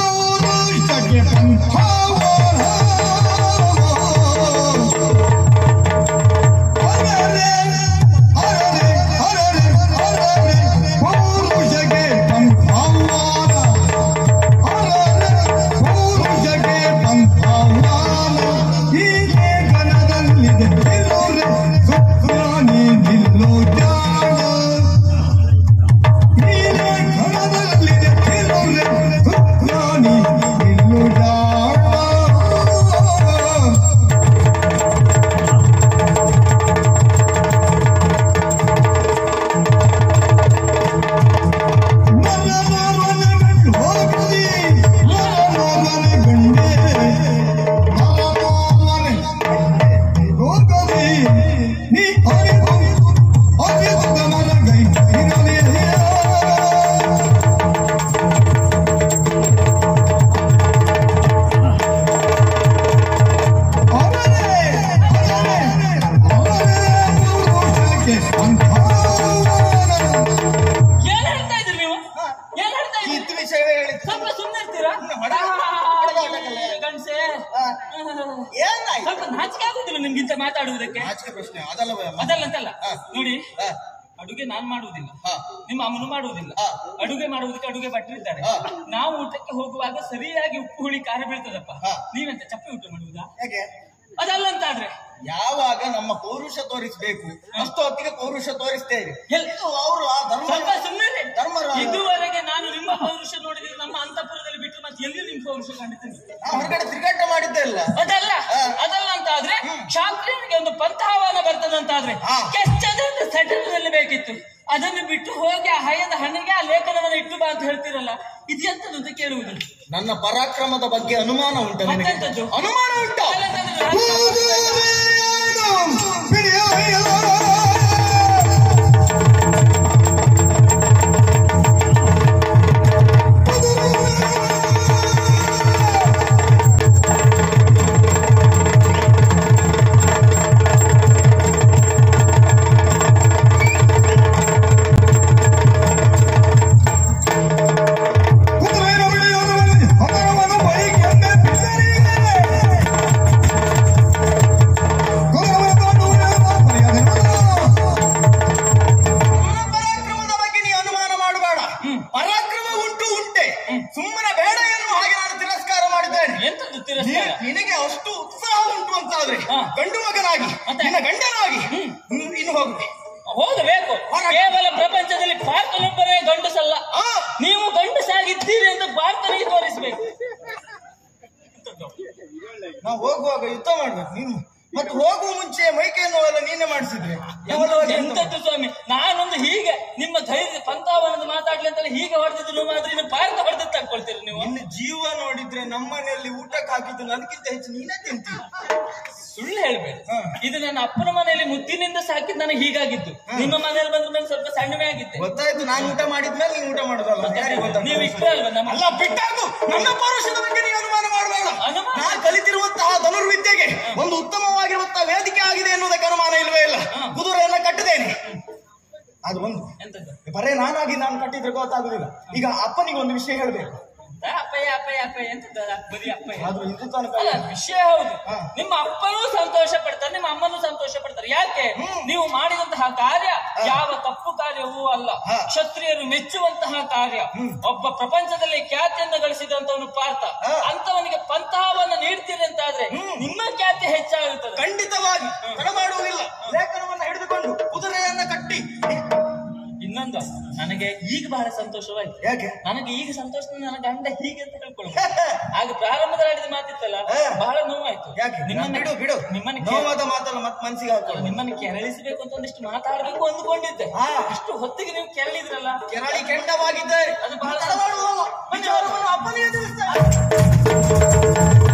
ಪೌರುಷಕ್ಕೆ ಪಂಥಾವರ. ಅರರೆ, ಅರರೆ, ಅರರೆ, ಅರರೆ, ಪೌರುಷಕ್ಕೆ ಪಂಥಾವರ. ಅರರೆ, ಪೌರುಷಕ್ಕೆ ಪಂಥಾವರ. ಈ ಲೇಖನದಲ್ಲಿದೆ ನಿಲ್ಲುರೆ, ಸುಪ್ರಾಣಿ ನಿಲ್ಲು ಜಾಣ. ನೀನೇ ಕಣದಲ್ಲಿದೆ ತಿರುರೆ, ಸುಪ್ರಾಣಿ ನಿಲ್ಲು ಜಾಣ. ಏನ್ ಹೇಳ್ತಾ ಇದ್ರಿ ನೀವು ಏನ್ ಹೇಳ್ತಾ ಇದ್ರಿ ಇತ್ತು ವಿಷಯವೇ ಹೇಳಿದ್ದು ಸ್ವಲ್ಪ ಸುಮ್ಮನೆ ಇರ್ತೀರಾ ಸುಮ್ನೆ ಹೊಡೆ- ಹೊಡೆದಾಟಕ್ಕಲ್ಲ. ಗಂಡ್ಸೆ ಆ, ಏನಾಯ್ತು ಸ್ವಲ್ಪ ನಾಚಿಕೆ ಆಗುದಿಲ್ಲ ನಿಮ್ಗಿಂತ ಮಾತಾಡುವುದಕ್ಕೆ ನಾಚಿಕೆ ಪ್ರಶ್ನೆ ಅದಲ್ಲ ಭಯ. ಅದಲ್ಲ ಅಂತಲ್ಲ ಹಾ. ನೋಡಿ ಹಾ, ಅಡುಗೆ ನಾನ್ ಮಾಡುವುದಿಲ್ಲ ಹಾ. ನಿಮ್ಮ ಅಮ್ಮನು ಮಾಡುವುದಿಲ್ಲ ಹಾ. ಅಡುಗೆ ಮಾಡುವುದಕ್ಕೆ ಅಡುಗೆ ಭಟ್ರಿದ್ದಾರೆ ಹಾ. ನಾವು ಊಟಕ್ಕೆ ಹೋಗುವಾಗ ಸರಿಯಾಗಿ ಉಪ್ಪು ಹುಳಿ ಖಾರ ಬೀಳ್ತದಪ್ಪ ಹಾ. ನೀವೆಂತ ಚಪ್ಪೆ ಊಟ ಮಾಡುವುದಾ ಹೇಗೆ ಅದಲ್ಲ ಅಂತಾದ್ರೆ ಯಾವಾಗ ನಮ್ಮ ಪೌರುಷ ತೋರಿಸ್ಬೇಕು ಅಷ್ಟು ಹೊತ್ತಿಗೆ ಪೌರುಷ ತೋರಿಸ್ತೇವೆ ಎಲ್- ಇದು ಅವರು ಆ ಧರ್ಮ ಸ್ವಲ್ಪ ಸುಮ್ಮನೆ ಧರ್ಮರಾಜ. ಇದುವರೆಗೆ ನಾನು ನಿಮ್ಮ ಪೌರುಷ ನೋಡಿದ್ರೆ ನಮ್ಮ ಅಂತಃಪುರದಲ್ಲಿ ಬಿಟ್ಟು ಮತ್ತೆ ಎಲ್ಲಿ ನಿಮ್ಮ ಪೌರುಷ ಕಂಡಿದ್ದೇನೆ ನಾವು ಹೊರಗಡೆ ತಿರುಗಾಟ ಮಾಡಿದ್ದೇ ಇಲ್ಲ ಅದಲ್ಲ ಹಾ. ಅದಲ್ಲ ಅಂತ ಆದ್ರೆ ಕ್ಷಾತ್ರಿಯನಿಗೆ ಒಂದು ಪಂಥಾಹ್ವಾನ ಬರ್ತದಂತಾದ್ರೆ ಹಾ. ಕೆಚ್ಚದಿಂದ ಸೆಟಲ್ನಲ್ಲಿ ಬೇಕಿತ್ತು ಅದನ್ನು ಬಿಟ್ಟು ಹೋಗಿ ಆ ಹಯದ ಹಣೆಗೆ ಆ ಲೇಖನವನ್ನು ಇಟ್ಟು ಬಾ ಅಂತ ಹೇಳ್ತಿರಲ್ಲ ಇದು ಎಂತದ್ದು ಅಂತ ಕೇಳುವುದು ನನ್ನ ಪರಾಕ್ರಮದ ಬಗ್ಗೆ ಅನುಮಾನ ಉಂಟು ನಿನಗೆ ಮತ್ತೆಂತದ್ದು? ಅನುಮಾನ ಉಂಟು ಅದಲ್ಲಂತಂದ್ರೆ ರಾಜ- ಬಿಡಿಯ ಹೋಗ್ಬೇಕು ಹೋಗಬೇಕು ಕೇವಲ ಪ್ರಪಂಚದಲ್ಲಿ ಪಾರ್ಥನೊಬ್ಬನೇ ಗಂಡಸಲ್ಲ ಆ, ನೀವು ಗಂಡಸಾಗಿದ್ದೀರಿ ಎಂದು ಪಾರ್ಥನಿಗೆ ತೋರಿಸಬೇಕು ನಾವು ಹೋಗುವಾಗ ಯುದ್ಧ ಮಾಡ್ಬೇಕು ನೀನು ಮತ್ತೆ ಹೋಗುವ ಮುಂಚೆ ಮೈಕೈ ನೋವೆಲ್ಲ ನೀನೇ ಮಾಡಿಸಿದ್ರೆ ಯಾವತ್ತೂ ಎಂತದ್ದು ಸ್ವಾಮಿ ನಾನೊಂದು ಹೀಗೆ ನಿಮ್ಮ ಧೈರ್ಯ ಪಂಥಾವನದ ಮಾತಾಡ್ಲಿ ಅಂತೇಳಿ ಹೀಗೆ ಹೊಡೆದಿದ್ದು ಮಾತ್ರ ಇನ್ನು ಭಾರತ ಹೊಡೆದ ತಗೊಳ್ತೀರಿ ನೀವು ನಿನ್ನ ಜೀವ ನೋಡಿದ್ರೆ ನಮ್ಮನೆಯಲ್ಲಿ ಊಟಕ್ಕೆ ಹಾಕಿದ್ದು ನನಗಿಂತ ಹೆಚ್ಚು ನೀನೇ ತಿಂತಿ ಸುಳ್ಳು ಹೇಳ್ಬೇಡಿ ಹಾ. ಇದು ನನ್ನ ಅಪ್ಪನ ಮನೆಯಲ್ಲಿ ಮುದ್ದಿನಿಂದ ಸಾಕಿದ್ ನನಗೆ ಹೀಗಾಗಿತ್ತು ನಿಮ್ಮ ಮನೆಯಲ್ಲಿ ಬಂದ್ರೆ ನಾನು ಸ್ವಲ್ಪ ಸಣ್ಣವೇ ಆಗಿದ್ದೆ ಗೊತ್ತಾಯ್ತು ನಾನು ಊಟ ಮಾಡಿದ್ಮೇಲೆ ನೀನು ಊಟ ಮಾಡುದಲ್ಲ ಯಾರಿಗೆ ಗೊತ್ತಾಗ್ತದೆ? ನೀವು ಇಷ್ಟಲ್ವಾ ನಮ್ಮ ಅಲ್ಲ ಬಿಟ್ಟಾಗು ನನ್ನ ಪೌರುಷದ ಬಗ್ಗೆ ನೀನು ಅನುಮಾನ ಮಾಡಬೇಡ ಅನುಮಾನ? ನಾ ಕಲಿತಿರುವಂತಹ ಧನುರ್ವಿದ್ಯೆಗೆ ಒಂದು ಉತ್ತಮವಾಗಿರುವಂತಹ ವೇದಿಕೆ ಆಗಿದೆ ಎನ್ನುವುದಕ್ಕೆ ಅನುಮಾನ ಇಲ್ವೇ ಇಲ್ಲ ಕುದುರೆಯನ್ನ ಕಟ್ಟಿದ್ದೇನೆ ಅದು ಒಂದು ಎಂತದ್ದು ಬರೇ ನಾನಾಗಿ ನಾನು ಕಟ್ಟಿದ್ರೆ ಗೊತ್ತಾಗುದಿಲ್ಲ ಈಗ ಅಪ್ಪನಿಗೆ ಒಂದು ವಿಷಯ ಹೇಳ್ಬೇಕು ಆ, ಅಪ್ಪಯ್ಯ ಅಪ್ಪಯ್ಯ ಅಪ್ಪಯ್ಯ ಎಂತದ್ದು ಅದು? ಬರೀ ಅಪ್ಪಯ್ಯ ಅದು ಇದು ತನಕ ಅಲ್ಲ ವಿಷಯ ಹೌದು ಹಾ. ನಿಮ್ಮ ಅಪ್ಪನೂ ಸಂತೋಷ ಪಡ್ತಾರೆ ನಿಮ್ಮ ಅಮ್ಮನೂ ಸಂತೋಷ ಪಡ್ತಾರೆ ಯಾಕೆ ನೀವು ಮಾಡಿದಂತಹ ಕಾರ್ಯ ಯಾವ ತಪ್ಪು ಕಾರ್ಯವೂ ಅಲ್ಲ ಹಾ. ಕ್ಷತ್ರಿಯರು ಮೆಚ್ಚುವಂತಹ ಕಾರ್ಯ ಒಬ್ಬ ಪ್ರಪಂಚದಲ್ಲಿ ಖ್ಯಾತಿಯನ್ನು ಗಳಿಸಿದಂತವನು ಪಾರ್ಥ ಹಾ. ಅಂತವನಿಗೆ ಪಂಥಾವನ್ನ ನೀಡ್ತೀರಿ ಅಂತಾದ್ರೆ ನಿಮ್ಮ ಖ್ಯಾತಿ ಹೆಚ್ಚಾಗುತ್ತದೆ ಖಂಡಿತವಾಗಿ ತಡ ಮಾಡುವುದಿಲ್ಲ ಲೇಖನವನ್ನ ಹಿಡಿದುಕೊಂಡು ಕುದುರೆಯನ್ನ ಕಟ್ಟಿ ಇನ್ನೊಂದು ನನಗೆ ಈಗ ಬಹಳ ಸಂತೋಷವಾಯ್ತು ಯಾಕೆ ನನಗೆ ಈಗ ಸಂತೋಷ ನನ್ನ ಗಂಡ ಹೀಗೆ ಅಂತ ಹೇಳ್ಕೊಳ್ಳೋದು ಆಗ ಪ್ರಾರಂಭದಲ್ಲಿ ಆಡಿದ ಮಾತಿತ್ತಲ್ಲ ಹಾ. ಬಹಳ ನೋವಾಯ್ತು ಯಾಕೆ ನಿಮ್ಮನ್ನ ಬಿಡು ಬಿಡು ನಿಮ್ಮನ್ನ ಕೇ- ನೋವಾದ ಮಾತಲ್ಲ ಮತ್ತೆ ಮನ್ಸಿಗೆ ಹಾಕೊಳ್ಳಿ ನಿಮ್ಮನ್ನ ಕೆರಳಿಸಬೇಕು ಅಂತ ಒಂದಿಷ್ಟು ಮಾತಾಡಬೇಕು ಅಂದ್ಕೊಂಡಿದ್ದೆ ಹಾ. ಅಷ್ಟು ಹೊತ್ತಿಗೆ ನೀವು ಕೆರಳಿದ್ರಲ್ಲ ಕೆರಳಿ ಕೆಂಡವಾಗಿದ್ದಾರೆ ಅದು ಬಹಳ ತಡ ಮಾಡುವಲ್ಲ. ವಿಚಾರವನ್ನು ಅಪ್ಪನಿಗೆ ತಿಳಿಸ್ತಾರೆ